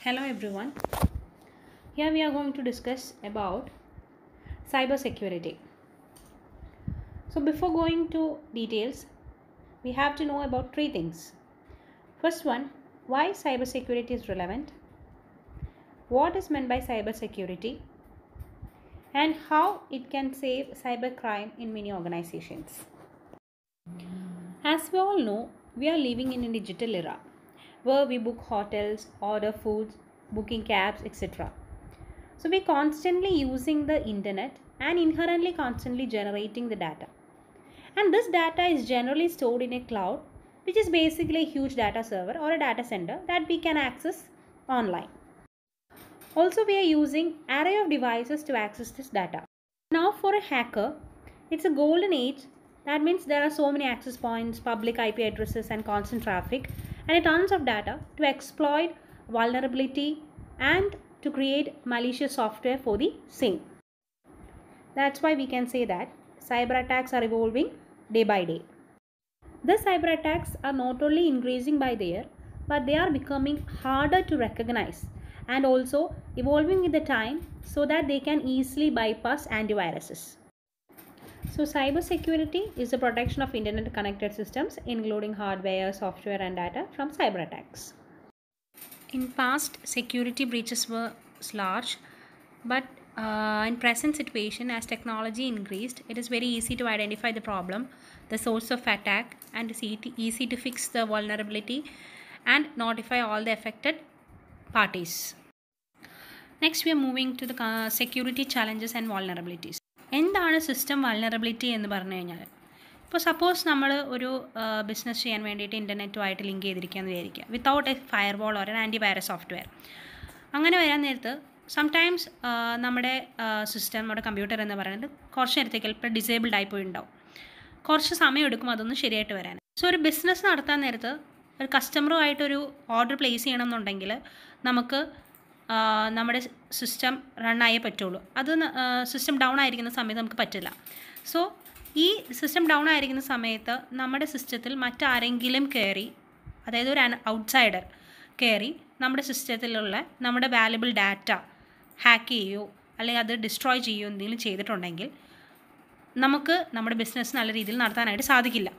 Hello everyone. Here we are going to discuss about cyber security. So before going to details, we have to know about three things. First one, why cyber security is relevant? What is meant by cyber security? And how it can save cybercrime in many organizations. As we all know, we are living in a digital era where we book hotels, order foods, booking cabs, etc. So we're constantly using the internet and inherently constantly generating the data. And this data is generally stored in a cloud, which is basically a huge data server or a data center that we can access online. Also, we are using array of devices to access this data. Now, for a hacker, it's a golden age. That means there are so many access points, public IP addresses, and constant traffic, and a tons of data to exploit vulnerability and to create malicious software for the same. That's why we can say that cyber attacks are evolving day by day. The cyber attacks are not only increasing by the year, but they are becoming harder to recognize and also evolving with the time so that they can easily bypass antiviruses. So, cybersecurity is the protection of internet connected systems, including hardware, software, and data from cyber attacks. In past, security breaches were large, but uh, in present situation, as technology increased, it is very easy to identify the problem, the source of attack, and it's easy to fix the vulnerability and notify all the affected parties. Next, we are moving to the uh, security challenges and vulnerabilities. എന്താണ് system vulnerability എന്ന് പറഞ്ഞു കഴിഞ്ഞാൽ ഇപ്പോൾ suppose നമ്മൾ ഒരു business ചെയ്യാൻ വേണ്ടിയിട്ട് ഇൻ്റർനെറ്റുമായിട്ട് link ചെയ്തിരിക്കുകയെന്ന് വിചാരിക്കുക without a firewall or antivirus software അങ്ങനെ വരാൻ നേരത്ത് സംടൈംസ് നമ്മുടെ സിസ്റ്റം നമ്മുടെ കമ്പ്യൂട്ടർ എന്ന് പറയുന്നത് കുറച്ച് നേരത്തേക്ക് ചിലപ്പോൾ ഡിസേബിൾഡ് ആയി പോയി ഉണ്ടാവും കുറച്ച് സമയം എടുക്കും അതൊന്ന് ശരിയായിട്ട് വരാൻ സോ ഒരു ബിസിനസ് നടത്താൻ നേരത്ത് ഒരു കസ്റ്റമറുമായിട്ടൊരു ഓർഡർ പ്ലേസ് ചെയ്യണം എന്നുണ്ടെങ്കിൽ നമുക്ക് നമ്മുടെ സിസ്റ്റം റണ്ണായേ പറ്റുള്ളൂ അത് സിസ്റ്റം ഡൗൺ ആയിരിക്കുന്ന സമയത്ത് നമുക്ക് പറ്റില്ല സോ ഈ സിസ്റ്റം ഡൗൺ ആയിരിക്കുന്ന സമയത്ത് നമ്മുടെ സിസ്റ്റത്തിൽ മറ്റാരെങ്കിലും കയറി അതായത് ഒരു ഔട്ട്സൈഡർ കയറി നമ്മുടെ സിസ്റ്റത്തിലുള്ള നമ്മുടെ വാല്യബിൾ ഡാറ്റ ഹാക്ക് ചെയ്യുകയോ അല്ലെങ്കിൽ അത് ഡിസ്ട്രോയ് ചെയ്യുകയോ എന്തെങ്കിലും ചെയ്തിട്ടുണ്ടെങ്കിൽ നമുക്ക് നമ്മുടെ ബിസിനസ് നല്ല രീതിയിൽ നടത്താനായിട്ട് സാധിക്കില്ല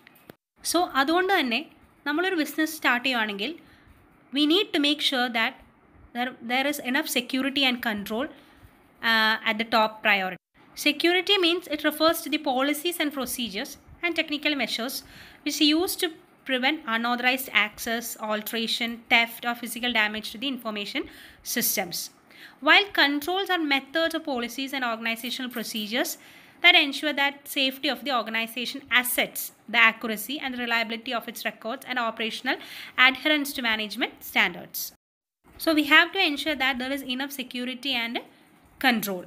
സോ അതുകൊണ്ട് തന്നെ നമ്മളൊരു ബിസിനസ് സ്റ്റാർട്ട് ചെയ്യുകയാണെങ്കിൽ we need to make sure that there, there is enough security and control uh, at the top priority. Security means it refers to the policies and procedures and technical measures which are used to prevent unauthorized access, alteration, theft, or physical damage to the information systems. While controls are methods or policies and organizational procedures that ensure that safety of the organization assets the accuracy and the reliability of its records and operational adherence to management standards. So we have to ensure that there is enough security and control.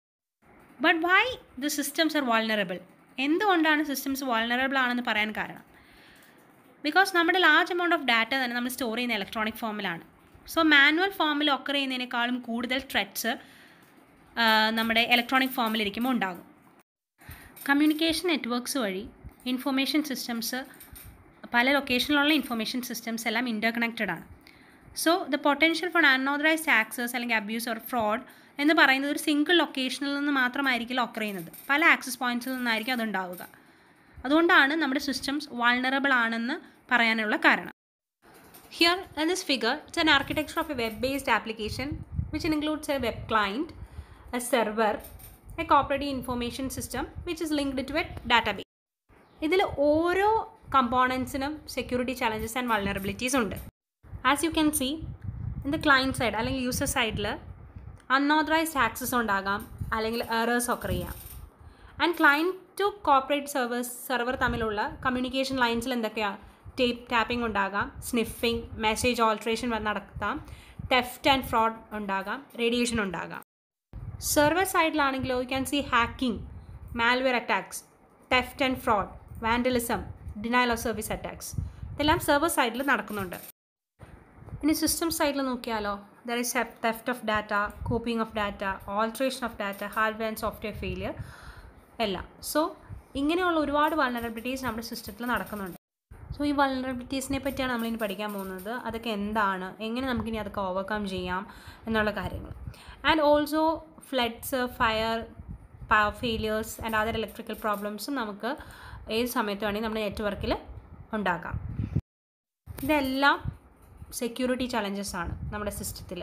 But why the systems are vulnerable? എന്തുകൊണ്ടാണ് systems vulnerable ആണെന്ന് പറയാൻ കാരണം because നമ്മുടെ large amount of data തന്നെ നമ്മൾ store ചെയ്യുന്ന electronic ഫോമിലാണ് so manual ഫോമിൽ ഒക്കർ ചെയ്യുന്നതിനേക്കാളും കൂടുതൽ ത്രെറ്റ്സ് നമ്മുടെ ഇലക്ട്രോണിക് ഫോമിലിരിക്കുമ്പോൾ ഉണ്ടാകും കമ്മ്യൂണിക്കേഷൻ നെറ്റ്വർക്ക്സ് വഴി ഇൻഫർമേഷൻ സിസ്റ്റംസ് പല ലൊക്കേഷനിലുള്ള ഇൻഫർമേഷൻ സിസ്റ്റംസ് എല്ലാം ഇൻ്റർ കണക്റ്റഡ് ആണ് so the potential for unauthorised access അല്ലെങ്കിൽ അബ്യൂസ് ഓർ ഫ്രോഡ് എന്ന് പറയുന്നത് ഒരു സിംഗിൾ ലൊക്കേഷനിൽ നിന്ന് മാത്രമായിരിക്കില്ല ഒക്കർ ചെയ്യുന്നത് പല ആക്സസ് പോയിൻറ്റ്സിൽ നിന്നായിരിക്കും അതുണ്ടാവുക അതുകൊണ്ടാണ് നമ്മുടെ സിസ്റ്റംസ് വൾണറബിൾ ആണെന്ന് പറയാനുള്ള കാരണം here in this figure it's an architecture of a web based application which includes a web client a server a cooperative information system which is linked to a database ഇതിൽ ഓരോ കമ്പോണൻസിനും security challenges and vulnerabilities ഉണ്ട് as you can see in the client side അല്ലെങ്കിൽ user സൈഡിൽ unauthorised access ഉണ്ടാകാം അല്ലെങ്കിൽ errors ഒക്കെ ചെയ്യാം and client to corporate servers server തമ്മിലുള്ള കമ്മ്യൂണിക്കേഷൻ ലൈൻസിൽ എന്തൊക്കെയാണ് ടേപ്പ് ടാപ്പിംഗ് ഉണ്ടാകാം സ്നിഫിംഗ് മെസ്സേജ് ഓൾട്രേഷൻ നടത്താം ടെഫ്റ്റ് ആൻഡ് ഫ്രോഡ് ഉണ്ടാകാം റേഡിയേഷൻ ഉണ്ടാകാം സെർവർ സൈഡിലാണെങ്കിലോ you can see hacking malware attacks theft and fraud vandalism denial of service attacks ഇതെല്ലാം server സൈഡിൽ നടക്കുന്നുണ്ട് ഇനി സിസ്റ്റം സൈഡിൽ നോക്കിയാലോ there is theft of data copying of data alteration of data hardware and software failure എല്ലാം so ഇങ്ങനെയുള്ള ഒരുപാട് vulnerabilities നമ്മുടെ സിസ്റ്റത്തിൽ നടക്കുന്നുണ്ട് സോ ഈ വൾണറബിലിറ്റീസിനെ പറ്റിയാണ് നമ്മളിനി പഠിക്കാൻ പോകുന്നത് അതൊക്കെ എന്താണ് എങ്ങനെ നമുക്കിനി അതൊക്കെ ഓവർകം ചെയ്യാം എന്നുള്ള കാര്യങ്ങൾ and also floods fire power failures and other electrical പ്രോബ്ലംസും നമുക്ക് ഏത് സമയത്ത് വേണമെങ്കിൽ നമ്മുടെ നെറ്റ്വർക്കിൽ ഉണ്ടാക്കാം ഇതെല്ലാം സെക്യൂരിറ്റി ചലഞ്ചസ് ആണ് നമ്മുടെ സിസ്റ്റത്തിൽ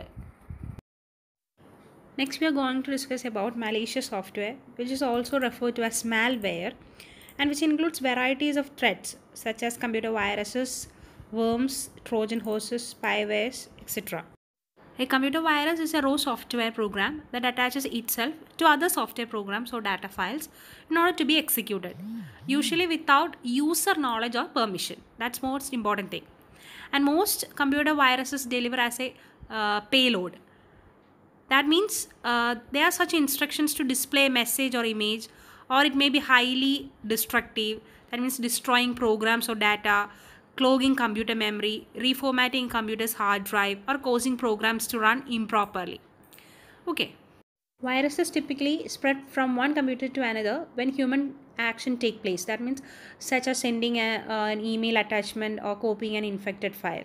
Next, we are going to discuss about malicious software, which is also referred to as malware, and which includes varieties of threats such as computer viruses, worms, Trojan horses, spywares, etc. A computer virus is a raw software program that attaches itself to other software programs or data files in order to be executed, usually without user knowledge or permission. That's most important thing. And most computer viruses deliver as a uh, payload. That means uh, there are such instructions to display a message or image, or it may be highly destructive. That means destroying programs or data, clogging computer memory, reformatting computer's hard drive, or causing programs to run improperly. Okay. Viruses typically spread from one computer to another when human action take place. That means such as sending a, uh, an email attachment or copying an infected file.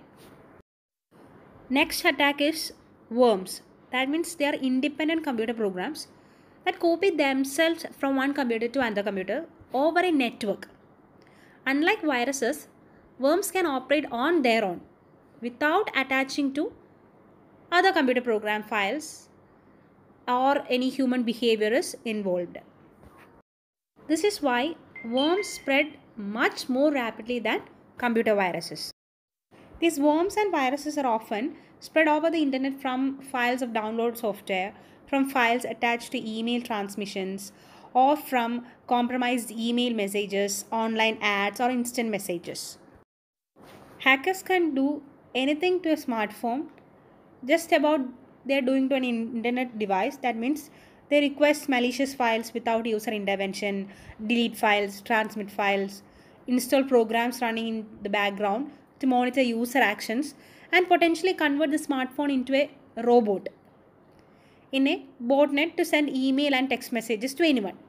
Next attack is worms. That means they are independent computer programs that copy themselves from one computer to another computer over a network. Unlike viruses, worms can operate on their own without attaching to other computer program files or any human behavior is involved. This is why worms spread much more rapidly than computer viruses. These worms and viruses are often spread over the internet from files of download software, from files attached to email transmissions, or from compromised email messages, online ads, or instant messages. Hackers can do anything to a smartphone just about they're doing to an internet device. That means they request malicious files without user intervention, delete files, transmit files, install programs running in the background to monitor user actions, and potentially convert the smartphone into a robot in a botnet to send email and text messages to anyone.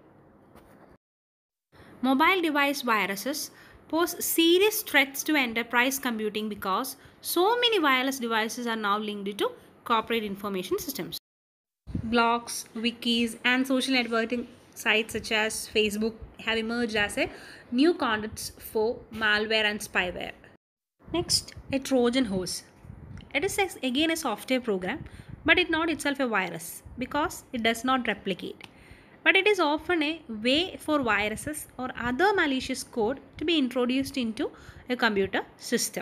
Mobile device viruses pose serious threats to enterprise computing because so many wireless devices are now linked to corporate information systems. Blogs, wikis, and social networking sites such as Facebook have emerged as a new conduits for malware and spyware. Next, a Trojan horse. It is again a software program, but it not itself a virus because it does not replicate. But it is often a way for viruses or other malicious code to be introduced into a computer system.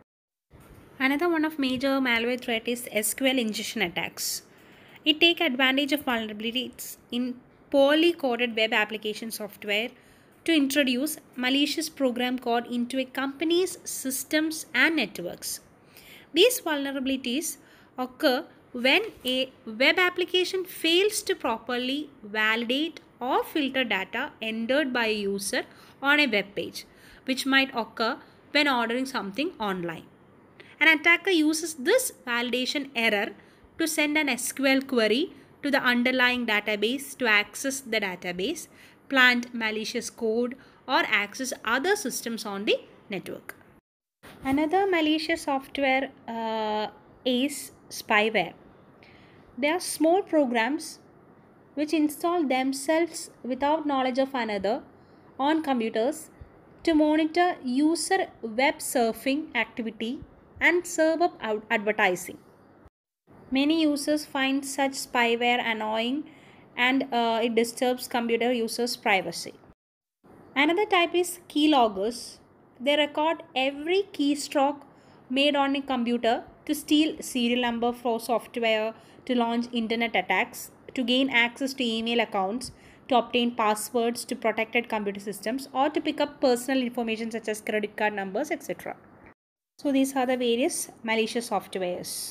Another one of major malware threat is SQL injection attacks. It take advantage of vulnerabilities in poorly coded web application software to introduce malicious program code into a company's systems and networks. These vulnerabilities occur when a web application fails to properly validate or filter data entered by a user on a web page, which might occur when ordering something online. An attacker uses this validation error to send an SQL query to the underlying database to access the database, plant malicious code, or access other systems on the network. Another malicious software uh, is spyware. They are small programs which install themselves without knowledge of another on computers to monitor user web surfing activity and serve up out advertising. Many users find such spyware annoying and uh, it disturbs computer users' privacy. Another type is keyloggers. They record every keystroke made on a computer to steal serial number for software, to launch internet attacks, to gain access to email accounts, to obtain passwords to protected computer systems, or to pick up personal information such as credit card numbers, etc. So these are the various malicious softwares.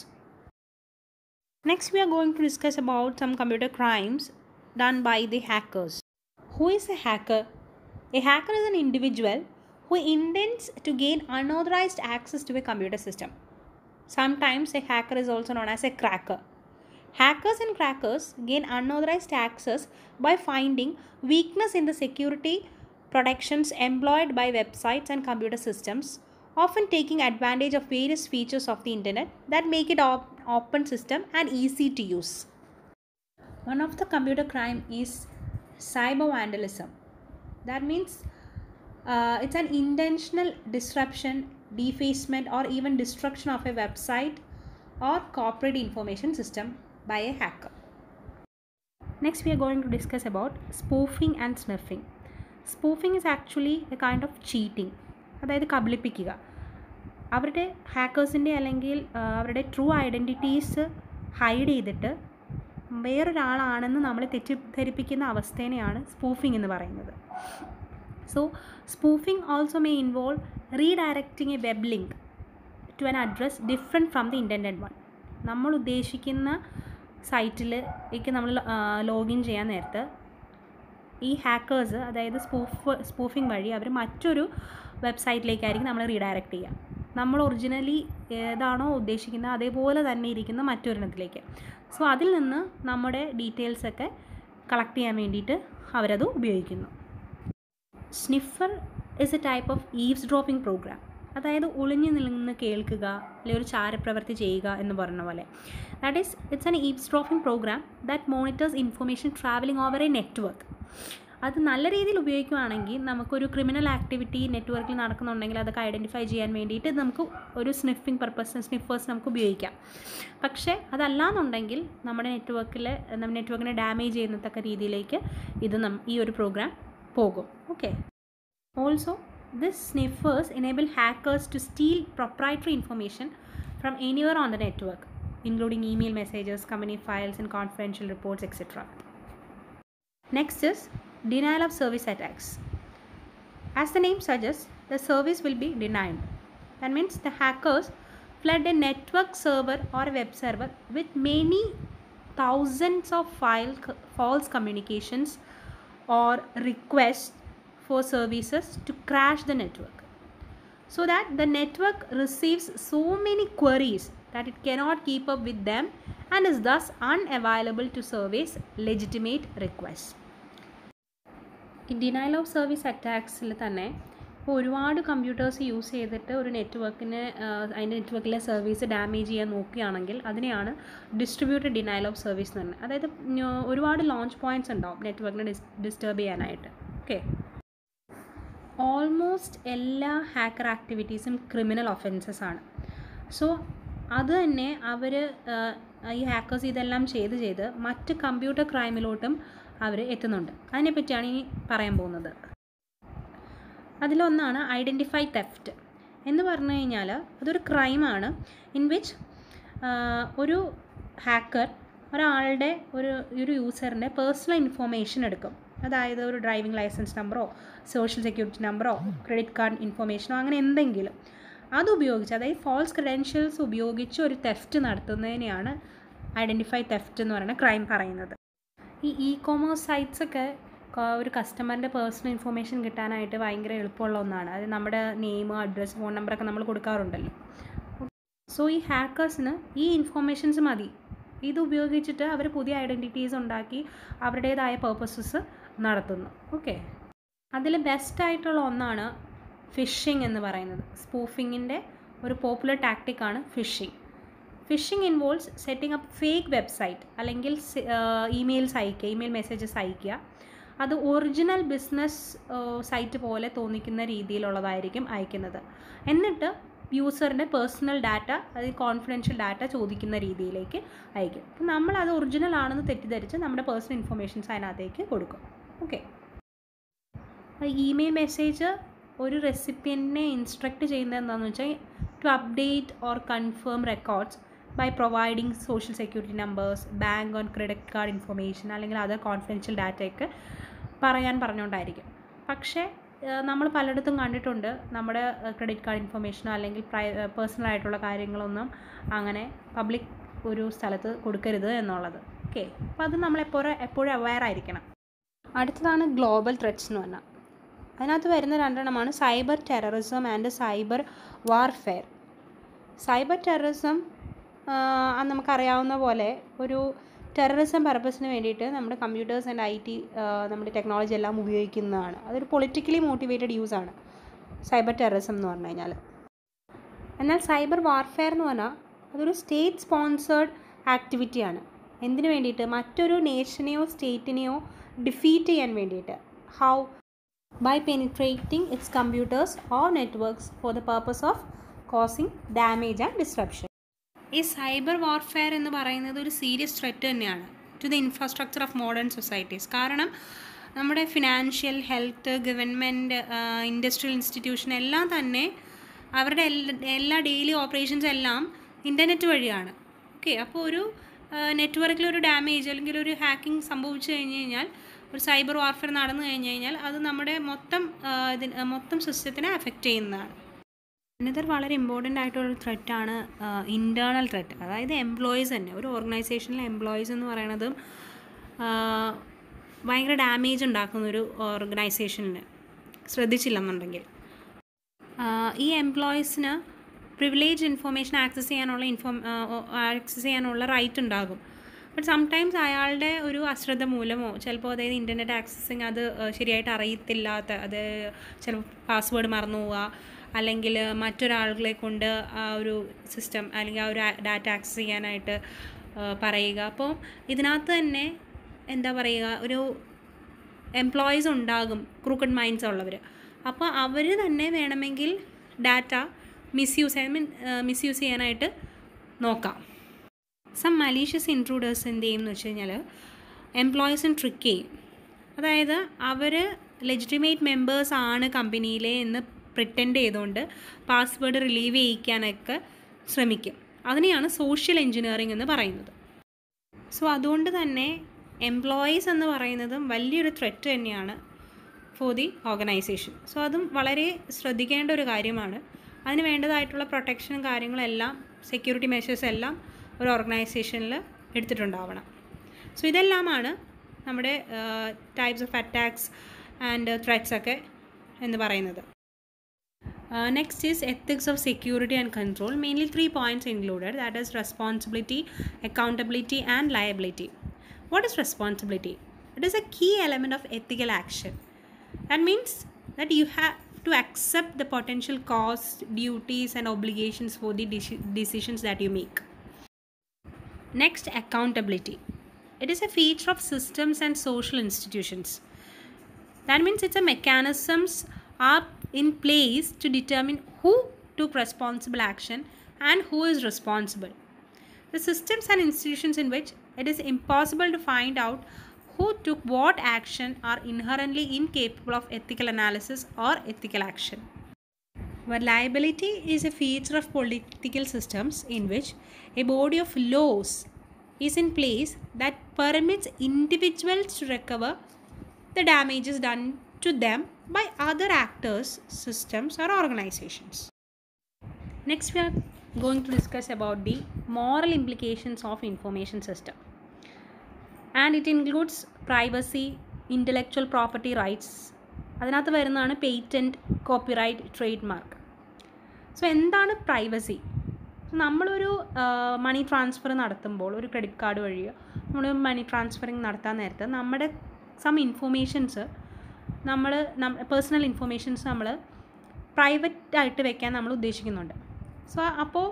Next, we are going to discuss about some computer crimes done by the hackers. Who is a hacker? A hacker is an individual who intends to gain unauthorized access to a computer system. Sometimes a hacker is also known as a cracker. Hackers and crackers gain unauthorized access by finding weakness in the security protections employed by websites and computer systems often taking advantage of various features of the internet that make it op- open system and easy to use. One of the computer crime is cyber vandalism. That means uh, it's an intentional disruption, defacement, or even destruction of a website or corporate information system by a hacker. Next, we are going to discuss about spoofing and sniffing. Spoofing is actually a kind of cheating. അതായത് കബളിപ്പിക്കുക അവരുടെ ഹാക്കേഴ്സിൻ്റെ അല്ലെങ്കിൽ ആ, അവരുടെ true identities hide ചെയ്തിട്ട് വേറൊരാളാണെന്ന് നമ്മളെ തെറ്റിദ്ധരിപ്പിക്കുന്ന അവസ്ഥേനെയാണ് spoofing എന്ന് പറയുന്നത് so spoofing also may involve redirecting a web link to an address different from the intended one നമ്മൾ ഉദ്ദേശിക്കുന്ന സൈറ്റിലേക്ക് നമ്മൾ ലോഗിൻ ചെയ്യാൻ നേരത്ത് ഈ ഹാക്കേഴ്സ് അതായത് സ്പൂഫ് സ്പൂഫിംഗ് വഴി അവർ മറ്റൊരു വെബ്സൈറ്റിലേക്കായിരിക്കും നമ്മൾ റീഡയറക്റ്റ് ചെയ്യുക നമ്മൾ ഒറിജിനലി ഏതാണോ ഉദ്ദേശിക്കുന്നത് അതേപോലെ തന്നെ ഇരിക്കുന്ന മറ്റൊരെണ്ണത്തിലേക്ക് സോ അതിൽ നിന്ന് നമ്മുടെ ഡീറ്റെയിൽസൊക്കെ കളക്ട് ചെയ്യാൻ വേണ്ടിയിട്ട് അവരത് ഉപയോഗിക്കുന്നു sniffer is a type of eavesdropping program അതായത് ഒളിഞ്ഞു നിന്ന് കേൾക്കുക അല്ലെങ്കിൽ ഒരു ചാരപ്രവൃത്തി ചെയ്യുക എന്ന് പറഞ്ഞ പോലെ that is it's an eavesdropping program that monitors information travelling over a network അത് നല്ല രീതിയിൽ ഉപയോഗിക്കുകയാണെങ്കിൽ നമുക്കൊരു ക്രിമിനൽ ആക്ടിവിറ്റി നെറ്റ്വർക്കിൽ നടക്കുന്നുണ്ടെങ്കിൽ അതൊക്കെ ഐഡൻറ്റിഫൈ ചെയ്യാൻ വേണ്ടിയിട്ട് നമുക്ക് ഒരു സ്നിഫിംഗ് പർപ്പസ് സ്നിഫേഴ്സ് നമുക്ക് ഉപയോഗിക്കാം പക്ഷേ അതല്ലാന്നുണ്ടെങ്കിൽ നമ്മുടെ നെറ്റ്വർക്കിൽ നമ്മുടെ നെറ്റ്വർക്കിനെ ഡാമേജ് ചെയ്യുന്നത്തക്ക രീതിയിലേക്ക് ഇത് നം ഈ ഒരു പ്രോഗ്രാം പോകും okay also this sniffers enable hackers to steal proprietary information from anywhere on the network including email messages company files and confidential reports etc next is denial of service attacks as the name suggests the service will be denied that means the hackers flood a network server or a web server with many thousands of file false communications or requests for services to crash the network so that the network receives so many queries that it cannot keep up with them and is thus unavailable to service legitimate requests. ഈ denial of service അറ്റാക്സിൽ തന്നെ ഇപ്പോൾ ഒരുപാട് computers use ചെയ്തിട്ട് ഒരു നെറ്റ്വർക്കിന് അതിൻ്റെ നെറ്റ്വർക്കിലെ സർവീസ് ഡാമേജ് ചെയ്യാൻ നോക്കുകയാണെങ്കിൽ അതിനെയാണ് ഡിസ്ട്രിബ്യൂട്ടഡ് ഡിനയൽ ഓഫ് സർവീസ് എന്ന് പറയുന്നത് അതായത് ഞ- ഒരുപാട് ലോഞ്ച് പോയിൻറ്റ്സ് ഉണ്ടാവും നെറ്റ്വർക്കിനെ ഡിസ് ഡിസ്റ്റർബ് ചെയ്യാനായിട്ട് ഓക്കെ ഓൾമോസ്റ്റ് എല്ലാ ഹാക്കർ ആക്ടിവിറ്റീസും ക്രിമിനൽ ഒഫൻസസ് ആണ് സോ അത് തന്നെ അവർ ഈ ഹാക്കേഴ്സ് ഇതെല്ലാം ചെയ്ത് ചെയ്ത് മറ്റ് കമ്പ്യൂട്ടർ ക്രൈമിലോട്ടും അവർ എത്തുന്നുണ്ട് അതിനെപ്പറ്റിയാണ് ഇനി പറയാൻ പോകുന്നത് അതിലൊന്നാണ് ഐഡൻറ്റിഫൈ തെഫ്റ്റ് എന്ന് പറഞ്ഞു കഴിഞ്ഞാൽ അതൊരു ക്രൈമാണ് ഇൻ വിച്ച് ഒരു ഹാക്കർ ഒരാളുടെ ഒരു ഒരു യൂസറിൻ്റെ പേഴ്സണൽ ഇൻഫോർമേഷൻ എടുക്കും അതായത് ഒരു ഡ്രൈവിംഗ് ലൈസൻസ് നമ്പറോ സോഷ്യൽ സെക്യൂരിറ്റി നമ്പറോ ക്രെഡിറ്റ് കാർഡ് ഇൻഫോർമേഷനോ അങ്ങനെ എന്തെങ്കിലും അത് ഉപയോഗിച്ച് അതായത് ഫോൾസ് ക്രെഡൻഷ്യൽസ് ഉപയോഗിച്ച് ഒരു തെഫ്റ്റ് നടത്തുന്നതിനെയാണ് ഐഡൻറ്റിഫൈ തെഫ്റ്റ് എന്ന് പറയുന്ന ക്രൈം പറയുന്നത് ഈ ഇ കോമേഴ്സ് സൈറ്റ്സ് ഒക്കെ ക- ഒരു കസ്റ്റമറിൻ്റെ പേഴ്സണൽ ഇൻഫോർമേഷൻ കിട്ടാനായിട്ട് ഭയങ്കര എളുപ്പമുള്ള ഒന്നാണ് അത് നമ്മുടെ നെയിം അഡ്രസ്സ് ഫോൺ നമ്പറൊക്കെ നമ്മൾ കൊടുക്കാറുണ്ടല്ലോ സോ ഈ ഹാക്കേഴ്സിന് ഈ ഇൻഫോർമേഷൻസ് മതി ഇത് ഉപയോഗിച്ചിട്ട് അവർ പുതിയ ഐഡൻറ്റിറ്റീസ് ഉണ്ടാക്കി അവരുടേതായ പേർപ്പസസ് നടത്തുന്നു ഓക്കെ അതിൽ ബെസ്റ്റ് ആയിട്ടുള്ള ഒന്നാണ് ഫിഷിംഗ് എന്ന് പറയുന്നത് സ്പൂഫിങ്ങിൻ്റെ ഒരു പോപ്പുലർ ടാക്ടിക്കാണ് phishing phishing involves setting up fake website അല്ലെങ്കിൽ ഇമെയിൽസ് അയക്കുക ഇമെയിൽ മെസ്സേജസ് അയക്കുക അത് ഒറിജിനൽ ബിസിനസ് സൈറ്റ് പോലെ തോന്നിക്കുന്ന രീതിയിലുള്ളതായിരിക്കും അയക്കുന്നത് എന്നിട്ട് യൂസറിൻ്റെ പേഴ്സണൽ ഡാറ്റ അതായത് കോൺഫിഡൻഷ്യൽ ഡാറ്റ ചോദിക്കുന്ന രീതിയിലേക്ക് അയക്കും അപ്പം നമ്മളത് ഒറിജിനൽ ആണെന്ന് തെറ്റിദ്ധരിച്ച് നമ്മുടെ പേഴ്സണൽ ഇൻഫർമേഷൻസ് അതിനകത്തേക്ക് കൊടുക്കും ഓക്കെ ഇമെയിൽ മെസ്സേജ് ഒരു റെസിപ്പിയൻറ്റിനെ ഇൻസ്ട്രക്ട് ചെയ്യുന്നത് എന്താണെന്ന് വെച്ചാൽ to update or confirm records by providing social security numbers bank on credit card information അല്ലെങ്കിൽ അതർ കോൺഫിഡൻഷ്യൽ ഡാറ്റയൊക്കെ പറയാൻ പറഞ്ഞുകൊണ്ടായിരിക്കും പക്ഷേ നമ്മൾ പലയിടത്തും കണ്ടിട്ടുണ്ട് നമ്മുടെ ക്രെഡിറ്റ് കാർഡ് ഇൻഫർമേഷനോ അല്ലെങ്കിൽ പ്രൈ പേഴ്സണൽ ആയിട്ടുള്ള കാര്യങ്ങളൊന്നും അങ്ങനെ പബ്ലിക് ഒരു സ്ഥലത്ത് കൊടുക്കരുത് എന്നുള്ളത് ഓക്കെ അപ്പോൾ അത് നമ്മൾ എപ്പോഴും എപ്പോഴും അവെയർ ആയിരിക്കണം അടുത്തതാണ് ഗ്ലോബൽ ത്രെറ്റ്സ് എന്ന് പറഞ്ഞാൽ അതിനകത്ത് വരുന്ന രണ്ടെണ്ണമാണ് cyber terrorism and cyber warfare cyber terrorism അത് നമുക്കറിയാവുന്ന പോലെ ഒരു ടെററിസം പർപ്പസിന് വേണ്ടിയിട്ട് നമ്മുടെ കമ്പ്യൂട്ടേഴ്സ് ആൻഡ് ഐ ടി നമ്മുടെ ടെക്നോളജി എല്ലാം ഉപയോഗിക്കുന്നതാണ് അതൊരു പൊളിറ്റിക്കലി മോട്ടിവേറ്റഡ് യൂസ് ആണ് സൈബർ ടെററിസം എന്ന് പറഞ്ഞു കഴിഞ്ഞാൽ എന്നാൽ സൈബർ വാർഫെയർ എന്ന് പറഞ്ഞാൽ അതൊരു സ്റ്റേറ്റ് സ്പോൺസേഡ് ആക്ടിവിറ്റിയാണ് എന്തിനു വേണ്ടിയിട്ട് മറ്റൊരു നേഷനെയോ സ്റ്റേറ്റിനെയോ ഡിഫീറ്റ് ചെയ്യാൻ വേണ്ടിയിട്ട് how by penetrating its computers or networks for the purpose of causing damage and disruption ഈ സൈബർ വാർഫെയർ എന്ന് പറയുന്നത് ഒരു സീരിയസ് ത്രെറ്റ് തന്നെയാണ് to the infrastructure of modern societies കാരണം നമ്മുടെ financial health government industrial institution എല്ലാം തന്നെ അവരുടെ എല്ലാ എല്ലാ ഡെയിലി ഓപ്പറേഷൻസ് എല്ലാം ഇൻ്റർനെറ്റ് വഴിയാണ് ഓക്കെ അപ്പോൾ ഒരു നെറ്റ്വർക്കിൽ ഒരു ഡാമേജ് അല്ലെങ്കിൽ ഒരു ഹാക്കിംഗ് സംഭവിച്ചു കഴിഞ്ഞ് കഴിഞ്ഞാൽ ഒരു സൈബർ വാർഫെയർ നടന്നു കഴിഞ്ഞ് കഴിഞ്ഞാൽ അത് നമ്മുടെ മൊത്തം ഇതിന് മൊത്തം സിസ്റ്റത്തിനെ അഫക്റ്റ് ചെയ്യുന്നതാണ് അനദർ വളരെ ഇമ്പോർട്ടൻ്റ് ആയിട്ടുള്ള ത്രെറ്റാണ് ഇൻറ്റേർണൽ ത്രെറ്റ് അതായത് എംപ്ലോയീസ് തന്നെ ഒരു ഓർഗനൈസേഷനിലെ എംപ്ലോയീസ് എന്ന് പറയുന്നത് ഭയങ്കര ഡാമേജ് ഉണ്ടാക്കുന്ന ഒരു ഓർഗനൈസേഷനിൽ ശ്രദ്ധിച്ചില്ലെന്നുണ്ടെങ്കിൽ ഈ എംപ്ലോയീസിന് പ്രിവിലേജ് ഇൻഫർമേഷൻ ആക്സസ് ചെയ്യാനുള്ള ഇൻഫോം ആക്സസ് ചെയ്യാനുള്ള റൈറ്റ് ഉണ്ടാകും ബട്ട് സംടൈംസ് അയാളുടെ ഒരു അശ്രദ്ധ മൂലമോ ചിലപ്പോൾ അതായത് ഇൻ്റർനെറ്റ് ആക്സസിങ് അത് ശരിയായിട്ട് അറിയത്തില്ലാത്ത അത് ചിലപ്പോൾ പാസ്വേഡ് മറന്നു പോവുക അല്ലെങ്കിൽ മറ്റൊരാളുകളെ കൊണ്ട് ആ ഒരു സിസ്റ്റം അല്ലെങ്കിൽ ആ ഒരു ഡാറ്റ ആക്സസ് ചെയ്യാനായിട്ട് പറയുക അപ്പോൾ ഇതിനകത്ത് തന്നെ എന്താ പറയുക ഒരു എംപ്ലോയീസ് ഉണ്ടാകും ക്രൂക്കഡ് മൈൻഡ്സ് ഉള്ളവർ അപ്പോൾ അവർ തന്നെ വേണമെങ്കിൽ data misuse I mean misuse ചെയ്യാനായിട്ട് നോക്കാം സം മലീഷ്യസ് ഇൻട്രൂഡേഴ്സ് എന്ത് ചെയ്യും എന്ന് വെച്ച് കഴിഞ്ഞാൽ എംപ്ലോയീസിന് ട്രിക്ക് ചെയ്യും അതായത് അവർ ലെജിറ്റിമേറ്റ് മെമ്പേഴ്സ് ആണ് കമ്പനിയിലെ എന്ന് പ്രിറ്റൻഡ് ചെയ്തുകൊണ്ട് പാസ്വേഡ് റിലീവ് ചെയ്യിക്കാനൊക്കെ ശ്രമിക്കും അതിനെയാണ് സോഷ്യൽ എൻജിനീയറിംഗ് എന്ന് പറയുന്നത് സോ അതുകൊണ്ട് തന്നെ എംപ്ലോയീസ് എന്ന് പറയുന്നതും വലിയൊരു ത്രെറ്റ് തന്നെയാണ് ഫോർ ദി ഓർഗനൈസേഷൻ സോ അതും വളരെ ശ്രദ്ധിക്കേണ്ട ഒരു കാര്യമാണ് അതിന് വേണ്ടതായിട്ടുള്ള പ്രൊട്ടക്ഷനും കാര്യങ്ങളെല്ലാം സെക്യൂരിറ്റി മെഷേഴ്സ് എല്ലാം ഒരു ഓർഗനൈസേഷനിൽ എടുത്തിട്ടുണ്ടാവണം സോ ഇതെല്ലാമാണ് നമ്മുടെ types of attacks and threats ഒക്കെ എന്ന് പറയുന്നത് next is ethics of security and control mainly three points included that is responsibility accountability and liability what is responsibility it is a key element of ethical action that means that you have to accept the potential costs, duties, and obligations for the deci- decisions that you make. Next, accountability. It is a feature of systems and social institutions. That means it's a mechanisms are in place to determine who took responsible action and who is responsible. The systems and institutions in which it is impossible to find out who took what action are inherently incapable of ethical analysis or ethical action. But liability is a feature of political systems in which a body of laws is in place that permits individuals to recover the damages done to them by other actors, systems, or organizations. Next, we are going to discuss about the moral implications of information system and it includes privacy intellectual property rights അതിനകത്ത് വരുന്നതാണ് patent copyright trademark so എന്താണ് privacy നമ്മളൊരു money transfer നടത്തുമ്പോൾ ഒരു credit card വഴിയോ നമ്മൾ മണി transferring നടത്താൻ നേരത്ത് നമ്മുടെ സം ഇൻഫോർമേഷൻസ് നമ്മൾ പേഴ്സണൽ ഇൻഫോർമേഷൻസ് നമ്മൾ പ്രൈവറ്റ് ആയിട്ട് വെക്കാൻ നമ്മൾ ഉദ്ദേശിക്കുന്നുണ്ട് സോ അപ്പോൾ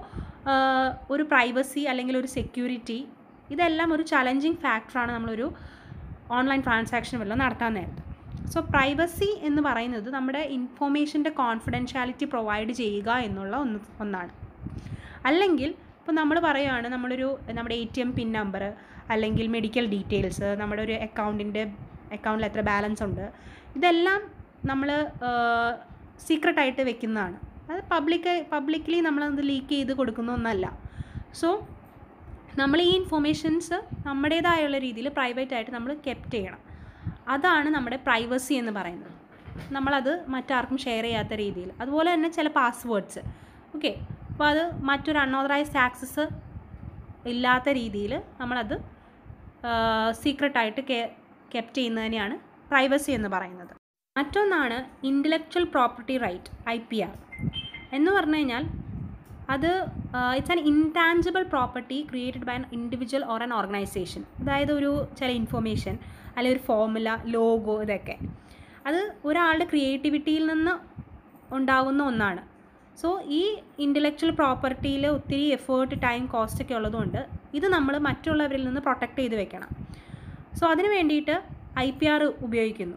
ഒരു പ്രൈവസി അല്ലെങ്കിൽ ഒരു സെക്യൂരിറ്റി ഇതെല്ലാം ഒരു ചലഞ്ചിങ് ഫാക്ടറാണ് നമ്മളൊരു ഓൺലൈൻ ട്രാൻസാക്ഷൻ വല്ലതും നടത്താൻ നേരത്ത് സോ പ്രൈവസി എന്ന് പറയുന്നത് നമ്മുടെ ഇൻഫോർമേഷൻ്റെ കോൺഫിഡൻഷ്യാലിറ്റി പ്രൊവൈഡ് ചെയ്യുക എന്നുള്ള ഒന്ന് ഒന്നാണ് അല്ലെങ്കിൽ ഇപ്പോൾ നമ്മൾ പറയുകയാണ് നമ്മളൊരു നമ്മുടെ A T M PIN number അല്ലെങ്കിൽ മെഡിക്കൽ ഡീറ്റെയിൽസ് നമ്മുടെ ഒരു അക്കൗണ്ടിൻ്റെ അക്കൗണ്ടിൽ എത്ര ബാലൻസ് ഉണ്ട് ഇതെല്ലാം നമ്മൾ സീക്രട്ടായിട്ട് വെക്കുന്നതാണ് അത് പബ്ലിക് പബ്ലിക്കലി നമ്മളത് ലീക്ക് ചെയ്ത് കൊടുക്കുന്ന ഒന്നല്ല സോ നമ്മൾ ഈ ഇൻഫോർമേഷൻസ് നമ്മുടേതായുള്ള രീതിയിൽ പ്രൈവറ്റ് ആയിട്ട് നമ്മൾ കെപ്റ്റ് ചെയ്യണം അതാണ് നമ്മുടെ പ്രൈവസി എന്ന് പറയുന്നത് നമ്മളത് മറ്റാർക്കും ഷെയർ ചെയ്യാത്ത രീതിയിൽ അതുപോലെ തന്നെ ചില പാസ്വേഡ്സ് ഓക്കെ അപ്പോൾ അത് മറ്റൊരു അൺഓതറൈസ്ഡ് ആക്സസ് ഇല്ലാത്ത രീതിയിൽ നമ്മളത് സീക്രട്ടായിട്ട് കെ കെപ്റ്റ് ചെയ്യുന്നതിനെയാണ് പ്രൈവസി എന്ന് പറയുന്നത് മറ്റൊന്നാണ് intellectual property right I P R എന്ന് പറഞ്ഞു കഴിഞ്ഞാൽ അത് it's an intangible property created by an individual or an organisation അതായത് ഒരു ചില ഇൻഫർമേഷൻ അല്ലെങ്കിൽ ഒരു ഫോമുല ലോഗോ ഇതൊക്കെ അത് ഒരാളുടെ ക്രിയേറ്റിവിറ്റിയിൽ നിന്ന് ഉണ്ടാകുന്ന ഒന്നാണ് സോ ഈ ഇൻ്റലക്ച്വൽ പ്രോപ്പർട്ടിയിൽ ഒത്തിരി എഫേർട്ട് ടൈം കോസ്റ്റ് ഒക്കെ ഉള്ളതുകൊണ്ട് ഇത് നമ്മൾ മറ്റുള്ളവരിൽ നിന്ന് പ്രൊട്ടക്റ്റ് ചെയ്ത് വെക്കണം സോ അതിന് വേണ്ടിയിട്ട് ഐ പി ആർ ഉപയോഗിക്കുന്നു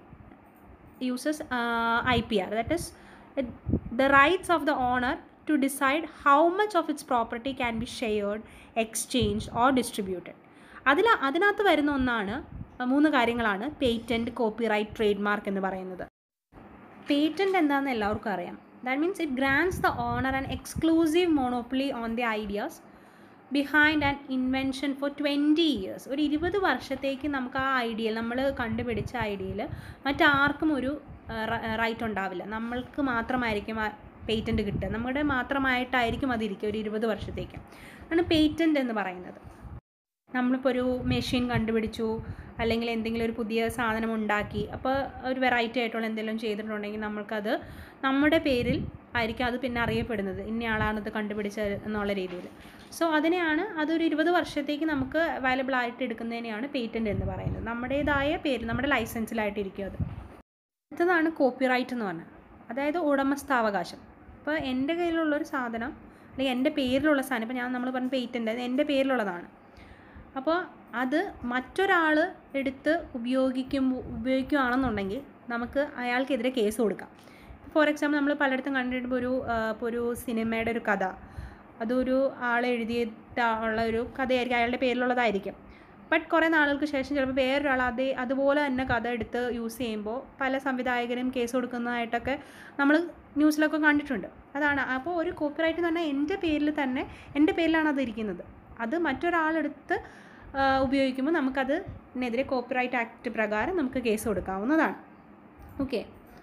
uses I P R that is the rights of the owner to decide how much of its property can be shared exchange or distributed അതിൽ അതിനകത്ത് വരുന്ന ഒന്നാണ് മൂന്ന് കാര്യങ്ങളാണ് പേറ്റൻറ്റ് കോപ്പിറൈറ്റ് ട്രേഡ് മാർക്ക് എന്ന് പറയുന്നത് patent എന്താണെന്ന് എല്ലാവർക്കും അറിയാം that means it grants the owner and exclusive monopoly on the ideas behind and invention for twenty years ഒരു ഇരുപത് വർഷത്തേക്ക് നമുക്ക് ആ ഐഡിയയിൽ നമ്മൾ കണ്ടുപിടിച്ച ഐഡിയയിൽ മറ്റാർക്കും ഒരു റൈറ്റ് ഉണ്ടാവില്ല നമ്മൾക്ക് മാത്രമായിരിക്കും ആ പേറ്റൻറ്റ് കിട്ടുക നമ്മുടെ മാത്രമായിട്ടായിരിക്കും അതിരിക്കുക ഒരു ഇരുപത് വർഷത്തേക്ക് ആണ് പേറ്റൻറ്റ് എന്ന് പറയുന്നത് നമ്മളിപ്പോൾ ഒരു മെഷീൻ കണ്ടുപിടിച്ചു അല്ലെങ്കിൽ എന്തെങ്കിലും ഒരു പുതിയ സാധനം ഉണ്ടാക്കി അപ്പോൾ ഒരു വെറൈറ്റി ആയിട്ടുള്ള എന്തെങ്കിലും ചെയ്തിട്ടുണ്ടെങ്കിൽ നമ്മൾക്കത് നമ്മുടെ പേരിൽ ആയിരിക്കും അത് പിന്നെ അറിയപ്പെടുന്നത് ഇന്നയാളാണ് ഇത് കണ്ടുപിടിച്ചത് എന്നുള്ള രീതിയിൽ സോ അതിനെയാണ് അതൊരു ഇരുപത് വർഷത്തേക്ക് നമുക്ക് അവൈലബിൾ ആയിട്ട് എടുക്കുന്നതിനെയാണ് പേറ്റൻറ്റ് എന്ന് പറയുന്നത് നമ്മുടേതായ പേര് നമ്മുടെ ലൈസൻസിലായിട്ടിരിക്കും അത് അടുത്തതാണ് കോപ്പിറൈറ്റ് എന്ന് പറഞ്ഞാൽ അതായത് ഉടമസ്ഥാവകാശം ഇപ്പോൾ എൻ്റെ കയ്യിലുള്ളൊരു സാധനം അല്ലെങ്കിൽ എൻ്റെ പേരിലുള്ള സാധനം ഇപ്പോൾ ഞാൻ നമ്മൾ പറഞ്ഞ പേറ്റൻ്റ് അത് എൻ്റെ പേരിലുള്ളതാണ് അപ്പോൾ അത് മറ്റൊരാൾ എടുത്ത് ഉപയോഗിക്കുമ്പോൾ ഉപയോഗിക്കുകയാണെന്നുണ്ടെങ്കിൽ നമുക്ക് അയാൾക്കെതിരെ കേസ് കൊടുക്കാം ഫോർ എക്സാമ്പിൾ നമ്മൾ പലയിടത്തും കണ്ടിട്ടുമ്പോൾ ഒരു ഇപ്പോൾ ഒരു സിനിമയുടെ ഒരു കഥ അതൊരു ആൾ എഴുതിയിട്ട് ഉള്ള ഒരു കഥയായിരിക്കും അയാളുടെ പേരിലുള്ളതായിരിക്കും ബട്ട് കുറേ നാളുകൾക്ക് ശേഷം ചിലപ്പോൾ വേറൊരാൾ അതേ അതുപോലെ തന്നെ കഥ എടുത്ത് യൂസ് ചെയ്യുമ്പോൾ പല സംവിധായകരും കേസ് കൊടുക്കുന്നതായിട്ടൊക്കെ നമ്മൾ ന്യൂസിലൊക്കെ കണ്ടിട്ടുണ്ട് അതാണ് അപ്പോൾ ഒരു കോപ്പിറൈറ്റ് എന്ന് പറഞ്ഞാൽ എൻ്റെ പേരിൽ തന്നെ എൻ്റെ പേരിലാണ് അത് ഇരിക്കുന്നത് അത് മറ്റൊരാളെടുത്ത് ഉപയോഗിക്കുമ്പോൾ നമുക്കതിനെതിരെ കോപ്പിറൈറ്റ് ആക്ട് പ്രകാരം നമുക്ക് കേസ് കൊടുക്കാവുന്നതാണ് okay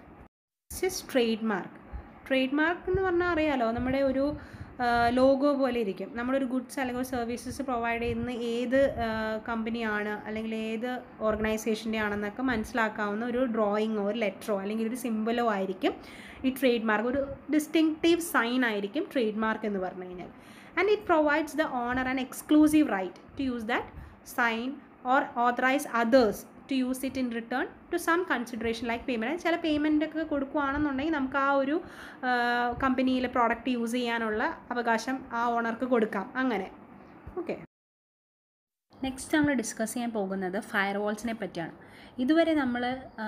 is trademark trademark എന്ന് പറഞ്ഞാൽ അറിയാലോ നമ്മുടെ ഒരു ലോഗോ പോലെ ഇരിക്കും നമ്മളൊരു ഗുഡ്സ് അല്ലെങ്കിൽ ഒരു സർവീസസ് പ്രൊവൈഡ് ചെയ്യുന്ന ഏത് കമ്പനിയാണ് അല്ലെങ്കിൽ ഏത് ഓർഗനൈസേഷൻ്റെ ആണെന്നൊക്കെ മനസ്സിലാക്കാവുന്ന ഒരു ഡ്രോയിങ്ങോ ഒരു ലെറ്ററോ അല്ലെങ്കിൽ ഒരു സിമ്പിളോ ആയിരിക്കും ഈ ട്രേഡ് മാർക്ക് ഒരു ഡിസ്റ്റിങ്റ്റീവ് സൈൻ ആയിരിക്കും ട്രേഡ് മാർക്ക് എന്ന് പറഞ്ഞു കഴിഞ്ഞാൽ and it provides the owner an exclusive right to use that sign or authorize others to use it in return to some consideration like payment ചില payment ഒക്കെ കൊടുക്കുകയാണെന്നുണ്ടെങ്കിൽ നമുക്ക് ആ ഒരു കമ്പനിയിലെ പ്രോഡക്റ്റ് യൂസ് ചെയ്യാനുള്ള അവകാശം ആ ഓണർക്ക് കൊടുക്കാം അങ്ങനെ ഓക്കെ നെക്സ്റ്റ് നമ്മൾ ഡിസ്കസ് ചെയ്യാൻ പോകുന്നത് ഫയർ വാൾസിനെ പറ്റിയാണ് ഇതുവരെ നമ്മൾ